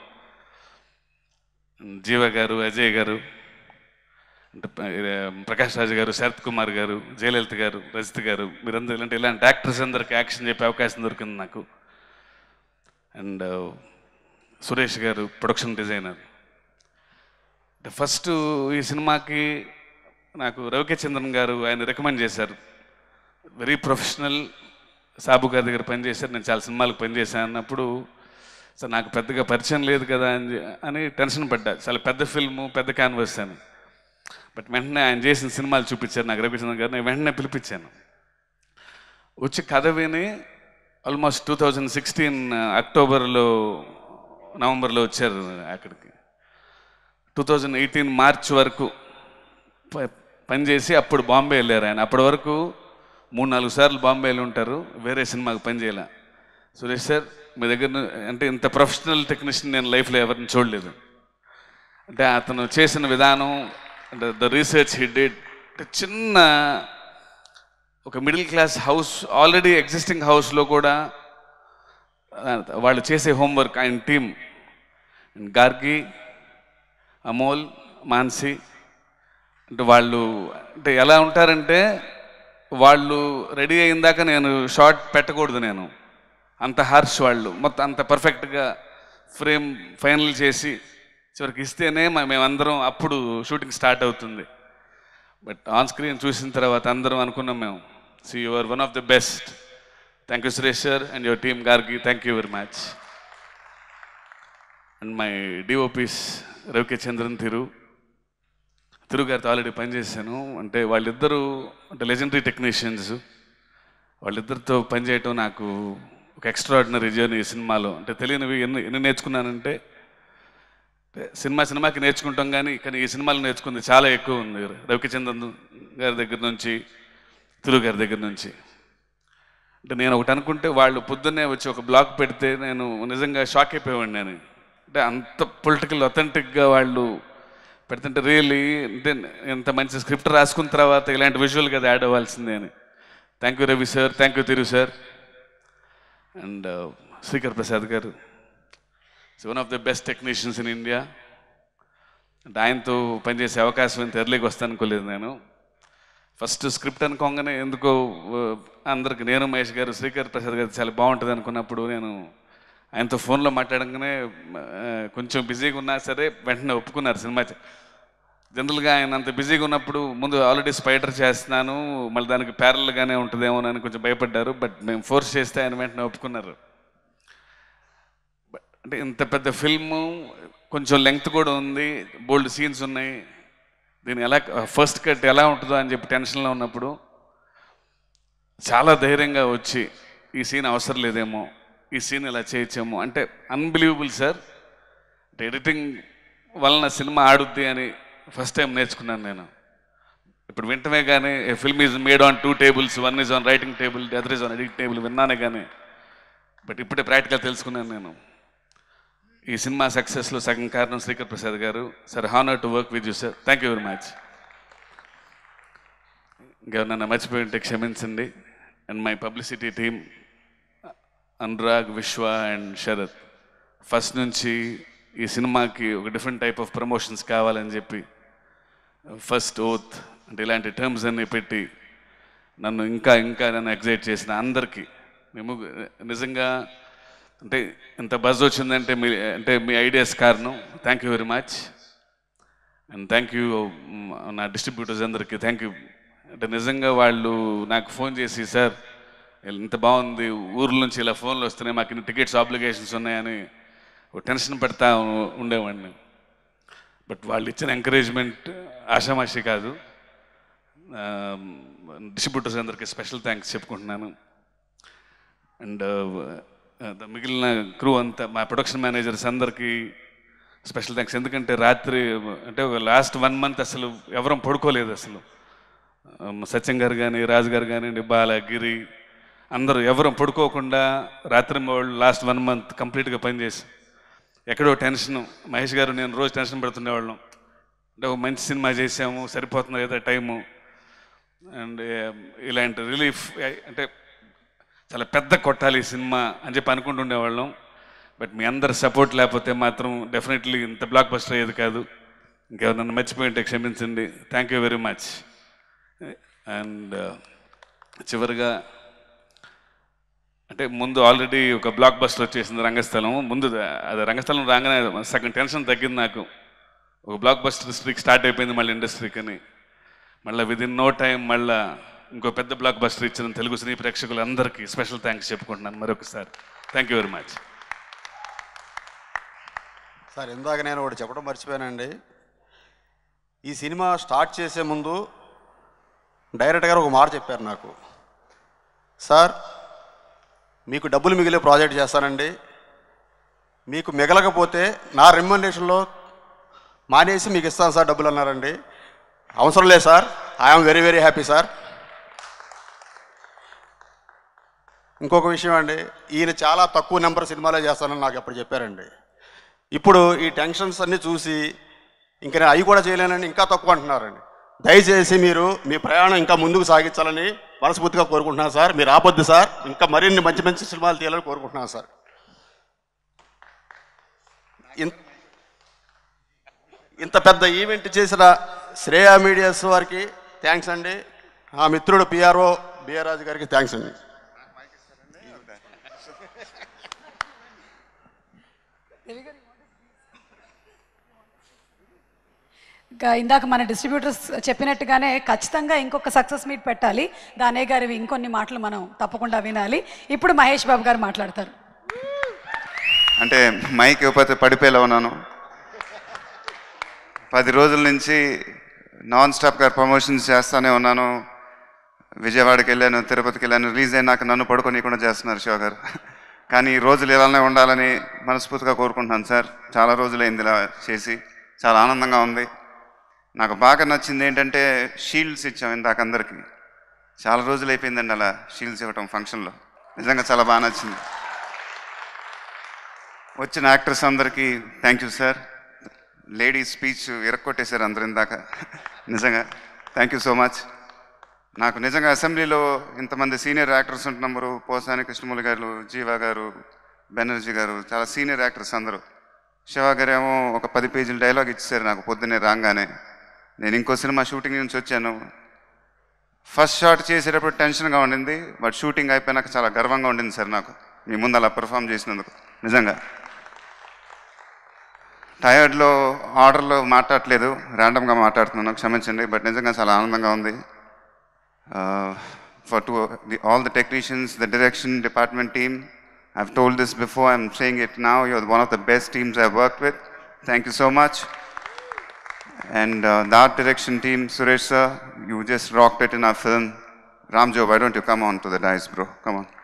జీవ గారు అజయ్ గారు అంటే ప- ప్రకాష్ రాజు గారు శరత్ కుమార్ గారు జయలలిత గారు రజిత్ గారు మీరందరూ ఇలాంటి ఇలాంటి యాక్టర్స్ అందరికి యాక్షన్ చెప్పే అవకాశం దొరికింది నాకు అండ్ సురేష్ గారు ప్రొడక్షన్ డిజైనర్ ఫస్ట్ ఈ సినిమాకి నాకు రవికే చంద్రన్ గారు ఆయన రికమెండ్ చేశారు వెరీ ప్రొఫెషనల్ సాబు గారి దగ్గర పనిచేశారు నేను చాలా సినిమాలకు పనిచేశాను అన్నప్పుడు సార్ నాకు పెద్దగా పరిచయం లేదు కదా అని చె- అని టెన్షన్ పడ్డా చాలా పెద్ద ఫిల్ము పెద్ద క్యాన్వాస్ అని బట్ వెంటనే ఆయన చేసిన సినిమాలు చూపించారు నాకు రవిచంద్రన్ గారు నేను వెంటనే పిలిపించాను వచ్చి కథ విని ఆల్మోస్ట్ టూ థౌజండ్ సిక్స్టీన్ అక్టోబర్లో నవంబర్లో వచ్చారు అక్కడికి టూ థౌజండ్ ఎయిటీన్ మార్చ్ వరకు ప- పనిచేసి అప్పుడు బాంబే వెళ్ళారు ఆయన అప్పటి వరకు మూడు నాలుగు సార్లు బాంబే వెళ్ళి ఉంటారు వేరే సినిమాకి పనిచేయలే సురేష్ సార్ మీ దగ్గర ను- అంటే ఇంత ప్రొఫెషనల్ టెక్నీషియన్ నేను లైఫ్లో ఎవరిని చూడలేదు అంటే అతను చేసిన విధానం అంటే ద రీసెర్చ్ హీ డిడ్ చిన్న ఒక middle class house already existing హౌస్లో కూడా ఆ, వాళ్ళు చేసే హోంవర్క్ ఆయన టీం గార్గి అమోల్ మాన్సి అంటే వాళ్ళు అంటే ఎలా ఉంటారంటే వాళ్ళు రెడీ అయిన దాకా నేను షార్ట్ పెట్టకూడదు నేను అంత హార్ష్ వాళ్ళు మొత్తం అంత పర్ఫెక్ట్గా ఫ్రేమ్ ఫైనల్ చేసి చివరికి ఇస్తేనే మ- మేమందరం అప్పుడు షూటింగ్ స్టార్ట్ అవుతుంది బట్ ఆన్ స్క్రీన్ చూసిన తర్వాత అందరం అనుకున్నాం మేము see you are one of the best thank you Suresh sir and your team గారికి thank you very much and my DOPs Ravi K Chandran Tiru Tiru గారితో ఆల్రెడీ పనిచేశాను అంటే వాళ్ళిద్దరూ అంటే లెజెండరీ టెక్నీషియన్స్ వాళ్ళిద్దరితో పనిచేయటం నాకు ఒక ఎక్స్ట్రాడినరీ జర్నీ ఈ సినిమాలో అంటే తెలియనివి ఎన్ని ఎన్ని నేర్చుకున్నానంటే అంటే సినిమా సినిమాకి నేర్చుకుంటాం కానీ కానీ ఈ సినిమాలో నేర్చుకుంది చాలా ఎక్కువ ఉంది రవికిచంద్రన్ గారి దగ్గర నుంచి తిరు గారి దగ్గర నుంచి అంటే నేను ఒకటి అనుకుంటే వాళ్ళు పొద్దున్నే వచ్చి ఒక బ్లాగ్ పెడితే నేను నిజంగా షాక్ అయిపోయేవాడిని నేను అంటే అంత పొలిటికల్ అథెంటిక్గా వాళ్ళు పెడుతుంటే రియల్లీ అంటే ఎంత మంచి స్క్రిప్ట్ రాసుకున్న తర్వాత ఇలాంటి విజువల్ కదా యాడ్ అవ్వాల్సిందే అని thank you Ravi sir thank you Tiru sir and Srikar Prasad గారు one of the best technicians in India అంటే ఆయనతో పనిచేసే అవకాశం ఇంత ఎర్లీకి వస్తాను అనుకోలేదు నేను ఫస్ట్ స్క్రిప్ట్ అనుకోగానే ఎందుకో ఆ, అందరికి నేను మహేష్ గారు శ్రీకర్ ప్రసాద్ గారు చాలా బాగుంటుంది అనుకున్నప్పుడు నేను ఆయనతో ఫోన్లో మాట్లాడగానే ఆ, కొంచెం బిజీగా ఉన్నా సరే వెంటనే ఒప్పుకున్నారు సినిమా చే- జనరల్గా ఆయన అంత బిజీగా ఉన్నప్పుడు ముందు ఆల్రెడీ స్పైడర్ చేస్తున్నాను మళ్ళీ దానికి ప్యారల్గానే ఉంటుందేమో అని కొంచెం భయపడ్డారు బట్ మేము ఫోర్స్ చేస్తే ఆయన వెంటనే ఒప్పుకున్నారు But అంటే ఇంత పెద్ద ఫిల్ము కొంచెం లెంగ్త్ కూడా ఉంది బోల్డ్ సీన్స్ ఉన్నాయి దీని ఎలా ఫస్ట్ కట్ ఎలా ఉంటుందో అని చెప్పి టెన్షన్లో ఉన్నప్పుడు చాలా ధైర్యంగా వచ్చి ఈ సీన్ అవసరం లేదేమో ఈ సీన్ ఇలా చేయొచ్చేమో అంటే అన్బిలీవబుల్ సార్ అంటే ఎడిటింగ్ వలన సినిమా ఆడుద్ది అని ఫస్ట్ టైం నేర్చుకున్నాను నేను ఇప్పుడు వింటమే కానీ film is made on two tables one is on writing table other is on editing table విన్నానే కానీ బట్ ఇప్పుడే ప్రాక్టికల్ తెలుసుకున్నాను నేను ఈ సినిమా సక్సెస్లో సగం కారణం శ్రీకర్ ప్రసాద్ గారు sir honour to work with you sir thank you very much ఇంకెవరన్నా మర్చిపోయి ఉంటే క్షమించండి and my publicity team Anurag Vishwa and Sarath first నుంచి ఈ సినిమాకి ఒక డిఫరెంట్ టైప్ ఆఫ్ ప్రమోషన్స్ కావాలని చెప్పి ఫస్ట్ ఓత్ అంటే ఇలాంటి టర్మ్స్ అన్ని పెట్టి నన్ను ఇంకా ఇంకా నన్ను ఎగ్జైట్ చేసిన అందరికీ మేము నిజంగా అంటే ఇంత బజ్ వచ్చిందంటే మీ అంటే మీ ఐడియాస్ కారణం thank you very much and thank you నా డిస్ట్రిబ్యూటర్స్ అందరికీ థ్యాంక్ యూ అంటే నిజంగా వాళ్ళు నాకు ఫోన్ చేసి సార్ ఇంత బాగుంది ఊర్ల నుంచి ఇలా ఫోన్లు వస్తున్నాయి మాకు ఇన్ని టికెట్స్ ఆబ్లిగేషన్స్ ఉన్నాయని ఓ టెన్షన్ పెడతా ఉ- ఉండేవాడిని బట్ వాళ్ళు ఇచ్చిన ఎంకరేజ్మెంట్ ఆషామాషి కాదు డిస్ట్రిబ్యూటర్స్ అందరికీ స్పెషల్ థ్యాంక్స్ చెప్పుకుంటున్నాను అండ్ మిగిలిన క్రూ అంతా మా ప్రొడక్షన్ మేనేజర్స్ అందరికీ స్పెషల్ థ్యాంక్స్ ఎందుకంటే రాత్రి అంటే ఒక లాస్ట్ వన్ మంత్ అసలు ఎవరం పడుకోలేదు అసలు Um, సత్యం గారు కానీ రాజు గారు కానీ బాల గిరి అందరూ ఎవరు పడుకోకుండా రాత్రి వాళ్ళు లాస్ట్ వన్ మంత్ కంప్లీట్గా పనిచేసి ఎక్కడో టెన్షన్ మహేష్ గారు నేను రోజు టెన్షన్ పడుతుండేవాళ్ళం అంటే ఒక మంచి సినిమా చేసాము సరిపోతుంది కదా టైము అండ్ ఇలాంటి రిలీఫ్ అంటే చాలా పెద్ద కొట్టాలి ఈ సినిమా అని చెప్పి అనుకుంటుండేవాళ్ళం బట్ మీ అందరి సపోర్ట్ లేకపోతే మాత్రం డెఫినెట్లీ ఇంత బ్లాక్ బస్టర్ అయ్యేది కాదు ఇంకెవరన్నా మర్చిపోయి ఉంటే క్షమించండి thank you very much and చివరిగా అంటే ముందు ఆల్రెడీ ఒక బ్లాక్ బస్టర్ వచ్చేసింది రంగస్థలం ముందు అది రంగస్థలం రాగానే సగం టెన్షన్ తగ్గింది నాకు ఒక బ్లాక్ బస్టర్ స్ట్రీక్ స్టార్ట్ అయిపోయింది మళ్ళీ ఇండస్ట్రీకి అని మళ్ళీ విద్ ఇన్ నో టైం మళ్ళీ ఇంకో పెద్ద బ్లాక్ బస్టర్ ఇచ్చిన తెలుగు సినీ ప్రేక్షకులందరికీ స్పెషల్ థ్యాంక్స్ చెప్పుకుంటున్నాను మరొకసారి thank you very much sir ఇందాక నేను ఒకటి చెప్పడం మర్చిపోయానండి ఈ సినిమా స్టార్ట్ చేసే ముందు డైరెక్టర్ గారు ఒక మాట చెప్పారు నాకు సార్ మీకు డబ్బులు మిగిలే ప్రాజెక్ట్ చేస్తానండి మీకు మిగలకపోతే నా రెమ్యునరేషన్లో మానేసి మీకు ఇస్తాను సార్ డబ్బులు అన్నారండి అవసరం లేదు sir I'm very very happy sir ఇంకొక విషయం అండి ఈయన చాలా తక్కువ నెంబర్ సినిమాలే చేస్తానని నాకు ఎప్పుడు చెప్పారండి ఇప్పుడు ఈ టెన్షన్స్ అన్నీ చూసి ఇంక నేను అవి కూడా చేయలేనని ఇంకా తక్కువ అంటున్నారండి దయచేసి మీరు మీ ప్రయాణం ఇంకా ముందుకు సాగించాలని మనస్ఫూర్తిగా కోరుకుంటున్నాను సార్ మీరు ఆపొద్దు సార్ ఇంకా మరిన్ని మంచి మంచి సినిమాలు తీయాలని కోరుకుంటున్నాను సార్ ఇన్- ఇంత పెద్ద ఈవెంట్ చేసిన శ్రేయా మీడియాస్ వారికి థ్యాంక్స్ అండి ఆ మిత్రుడు పిఆర్ఓ బిఆర్ రాజు గారికి థ్యాంక్స్ అండి ఇంకా ఇందాక మన డిస్ట్రిబ్యూటర్స్ చెప్పినట్టుగానే ఖచ్చితంగా ఇంకొక సక్సెస్ మీట్ పెట్టాలి దానే గారివి ఇంకొన్ని మాటలు మనం తప్పకుండా వినాలి ఇప్పుడు మహేష్ బాబు గారు మాట్లాడతారు అంటే మైక్ ఇవ్వకపోతే పడిపోయేలా ఉన్నాను పది రోజుల నుంచి నాన్ స్టాప్గా ప్రమోషన్స్ చేస్తానే ఉన్నాను విజయవాడకి వెళ్ళాను తిరుపతికి వెళ్ళాను రిలీజ్ అయినాక నన్ను పడుకోనీయకుండా చేస్తున్నారు శివ గారు కానీ ఈ రోజులు ఇలానే ఉండాలని మనస్ఫూర్తిగా కోరుకుంటున్నాను సార్ చాలా రోజులైంది ఇలా చేసి చాలా ఆనందంగా ఉంది నాకు బాగా నచ్చింది ఏంటంటే షీల్డ్స్ ఇచ్చాం ఇందాక అందరికీ చాలా రోజులు అయిపోయిందండి అలా షీల్డ్స్ ఇవ్వటం ఫంక్షన్లో నిజంగా చాలా బాగా నచ్చింది వచ్చిన యాక్టర్స్ అందరికీ thank you sir lady speech ఇరక్కొట్టేశారు అందరు ఇందాక నిజంగా థ్యాంక్ యూ సో మచ్ నాకు నిజంగా అసెంబ్లీలో ఇంతమంది సీనియర్ యాక్టర్స్ ఉంటున్నారు పోసాని కృష్ణమూలి గారు జీవా గారు బెనర్జీ గారు చాలా సీనియర్ యాక్టర్స్ అందరూ శివ గారు ఏమో ఒక పది పేజీల డైలాగ్ ఇచ్చారు నాకు పొద్దున్నే రాగానే నేను ఇంకో సినిమా షూటింగ్ నుంచి వచ్చాను ఫస్ట్ షాట్ చేసేటప్పుడు టెన్షన్గా ఉండింది బట్ షూటింగ్ అయిపోయినాక చాలా గర్వంగా ఉండింది సార్ నాకు మీ ముందు అలా పెర్ఫామ్ చేసినందుకు నిజంగా టైర్డ్లో ఆర్డర్లో మాట్లాడట్లేదు ర్యాండమ్గా మాట్లాడుతున్నాను క్షమించండి బట్ నిజంగా చాలా ఆనందంగా ఉంది for to the all the technicians the direction department team I've told this before I'm saying it now you're one of the best teams I work with thank you so much and the art direction team Suresh sir you just rocked it in a film రామ్జో why don't you come on to the dais bro come on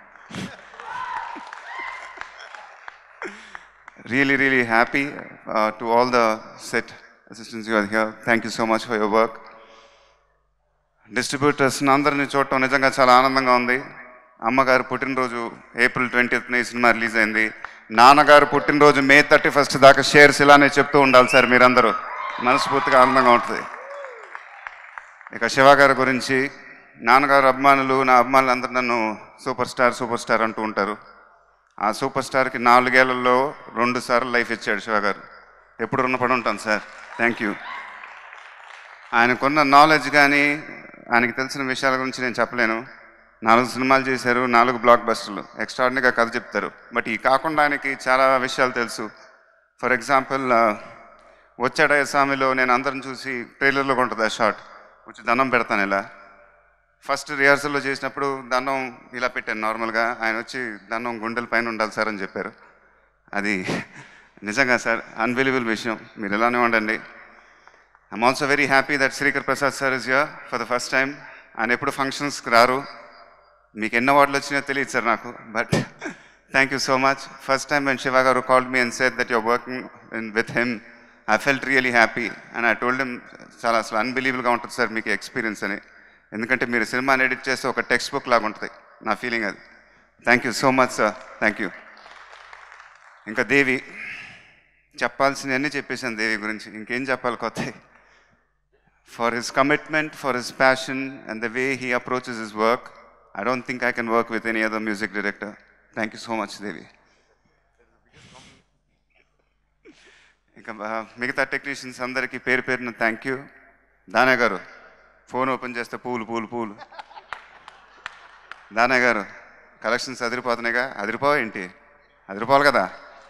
really, really happy uh, to all the set assistants who are here. Thank you so much for your work. Distributors అందరిని చూడటం నిజంగా చాలా ఆనందంగా ఉంది అమ్మగారు పుట్టినరోజు April ట్వంటీత్న ఈ cinema release అయింది నాన్నగారు పుట్టినరోజు మే థర్టీ ఫస్ట్ దాకా షేర్స్ ఇలానే చెప్తూ ఉండాలి సార్ మీరందరూ మనస్ఫూర్తిగా ఆనందంగా ఉంటుంది ఇక శివ గారి గురించి నాన్నగారు అభిమానులు నా అభిమానులు అందరూ నన్ను సూపర్ స్టార్ సూపర్ స్టార్ అంటూ ఉంటారు ఆ సూపర్ స్టార్కి నాలుగేళ్లలో రెండు సార్లు లైఫ్ ఇచ్చాడు శివ గారు ఎప్పుడు రుణపడి ఉంటాను సార్ థ్యాంక్ యూ ఆయనకున్న నాలెడ్జ్ కానీ ఆయనకి తెలిసిన విషయాల గురించి నేను చెప్పలేను నాలుగు సినిమాలు చేశారు నాలుగు బ్లాక్ బస్టర్లు ఎక్స్ట్రాడినరీగా కథ చెప్తారు బట్ ఈ కాకుండా ఆయనకి చాలా విషయాలు తెలుసు ఫర్ ఎగ్జాంపుల్ వచ్చాడయ్య స్వామిలో నేను అందరం చూసి ట్రైలర్లో ఉంటుంది ఆ షార్ట్ వచ్చి దండం పెడతాను ఇలా ఫస్ట్ రిహార్సల్లో చేసినప్పుడు దండం ఇలా పెట్టాను నార్మల్గా ఆయన వచ్చి దండం గుండెల పైన ఉండాలి సార్ అని చెప్పారు అది నిజంగా సార్ అన్బిలీవబుల్ విషయం మీరు ఇలానే ఉండండి I'm also very happy that Srikar Prasad sir is here for the first time ఆయన ఎప్పుడు ఫంక్షన్స్కి రారు మీకు ఎన్ని అవార్డులు వచ్చినాయో తెలియదు సార్ నాకు but thank you so much first time when Siva గారు called me and said that your working with him I felt really happy and I told him చాలా అసలు అన్బిలీవబుల్గా ఉంటుంది సార్ మీకు ఎక్స్పీరియన్స్ అని ఎందుకంటే మీరు సినిమాని ఎడిట్ చేస్తే ఒక టెక్స్ట్ బుక్ లాగా ఉంటుంది నా ఫీలింగ్ అది thank you so much sir thank you ఇంకా దేవి చెప్పాల్సినవన్నీ చెప్పేశాను దేవి గురించి ఇంకేం చెప్పాలి కొత్త for his commitment for his passion and the way he approaches his work I don't think I can work with any other music director thank you so much Devi ఇంకా ఆ, మిగతా టెక్నీషియన్స్ అందరికీ పేరు పేరున థ్యాంక్ యూ దానా గారు phone open చేస్తే పూలు పూలు పూలు దానా గారు కలెక్షన్స్ అదిరిపోతున్నాయిగా అదిరిపోవా ఏంటి అదిరిపోవాలి కదా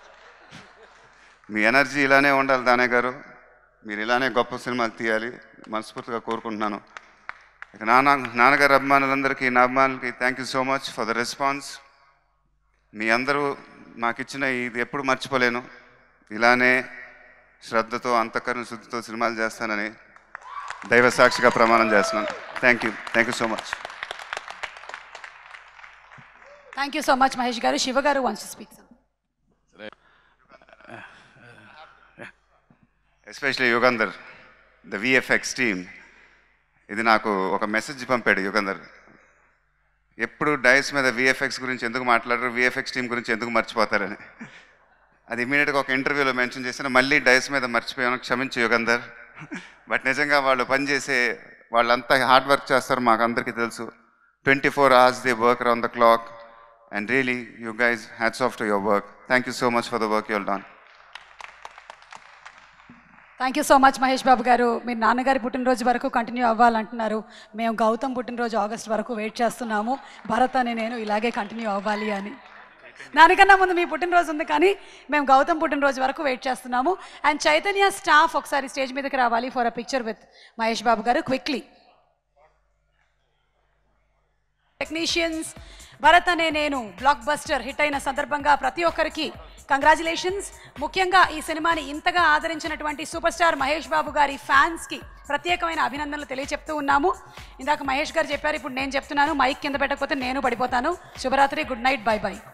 మీ ఎనర్జీ ఇలానే ఉండాలి దానే గారు మీరు ఇలానే గొప్ప సినిమాలు తీయాలి మనస్ఫూర్తిగా కోరుకుంటున్నాను ఇక నాన్న నాన్నగారు అభిమానులందరికీ నా అభిమానులకి thank you so much for the response మీ అందరూ నాకు ఇచ్చిన ఇది ఎప్పుడు మర్చిపోలేను ఇలానే శ్రద్ధతో అంతఃకరణ శుద్ధితో సినిమాలు చేస్తానని దైవ సాక్షిగా ప్రమాణం చేస్తున్నాను thank you thank you so much thank you so much Mahesh గారు శివ గారు once speak especially Yugandhar the VFX team ఇది నాకు ఒక మెసేజ్ పంపాడు యుగంధర్ ఎప్పుడు డైస్ మీద విఎఫ్ఎక్స్ గురించి ఎందుకు మాట్లాడరు విఎఫ్ఎక్స్ టీం గురించి ఎందుకు మర్చిపోతారని అది ఇమీడియట్గా ఒక ఇంటర్వ్యూలో మెన్షన్ చేసిన మళ్ళీ డైస్ మీద మర్చిపోయాను క్షమించు యుగంధర్ బట్ నిజంగా వాళ్ళు పనిచేసే వాళ్ళంతా హార్డ్ వర్క్ చేస్తారు మాకు అందరికీ తెలుసు twenty four hours they work around the clock and really you guys hats off to your work thank you so much for the work your done thank you so much Mahesh Babu గారు మీరు నాన్నగారి పుట్టినరోజు వరకు continue అవ్వాలంటున్నారు మేము గౌతమ్ పుట్టినరోజు August వరకు wait చేస్తున్నాము భరత్ అని నేను ఇలాగే కంటిన్యూ అవ్వాలి అని దానికన్నా ముందు మీ పుట్టినరోజు ఉంది కానీ మేము గౌతమ్ పుట్టినరోజు వరకు వెయిట్ చేస్తున్నాము అండ్ చైతన్య స్టాఫ్ ఒకసారి స్టేజ్ మీదకి రావాలి for a picture with Mahesh Babu గారు quickly technicians Bharat Ane Nenu block buster hit అయిన సందర్భంగా ప్రతి ఒక్కరికి కంగ్రాచులేషన్స్ ముఖ్యంగా ఈ సినిమాని ఇంతగా ఆదరించినటువంటి సూపర్ స్టార్ మహేష్ బాబు గారి ఫ్యాన్స్కి ప్రత్యేకమైన అభినందనలు తెలియచెప్తూ ఉన్నాము ఇందాక మహేష్ గారు చెప్పారు ఇప్పుడు నేను చెప్తున్నాను మైక్ కింద పెట్టకపోతే నేను పడిపోతాను శుభరాత్రి గుడ్ నైట్ బై బై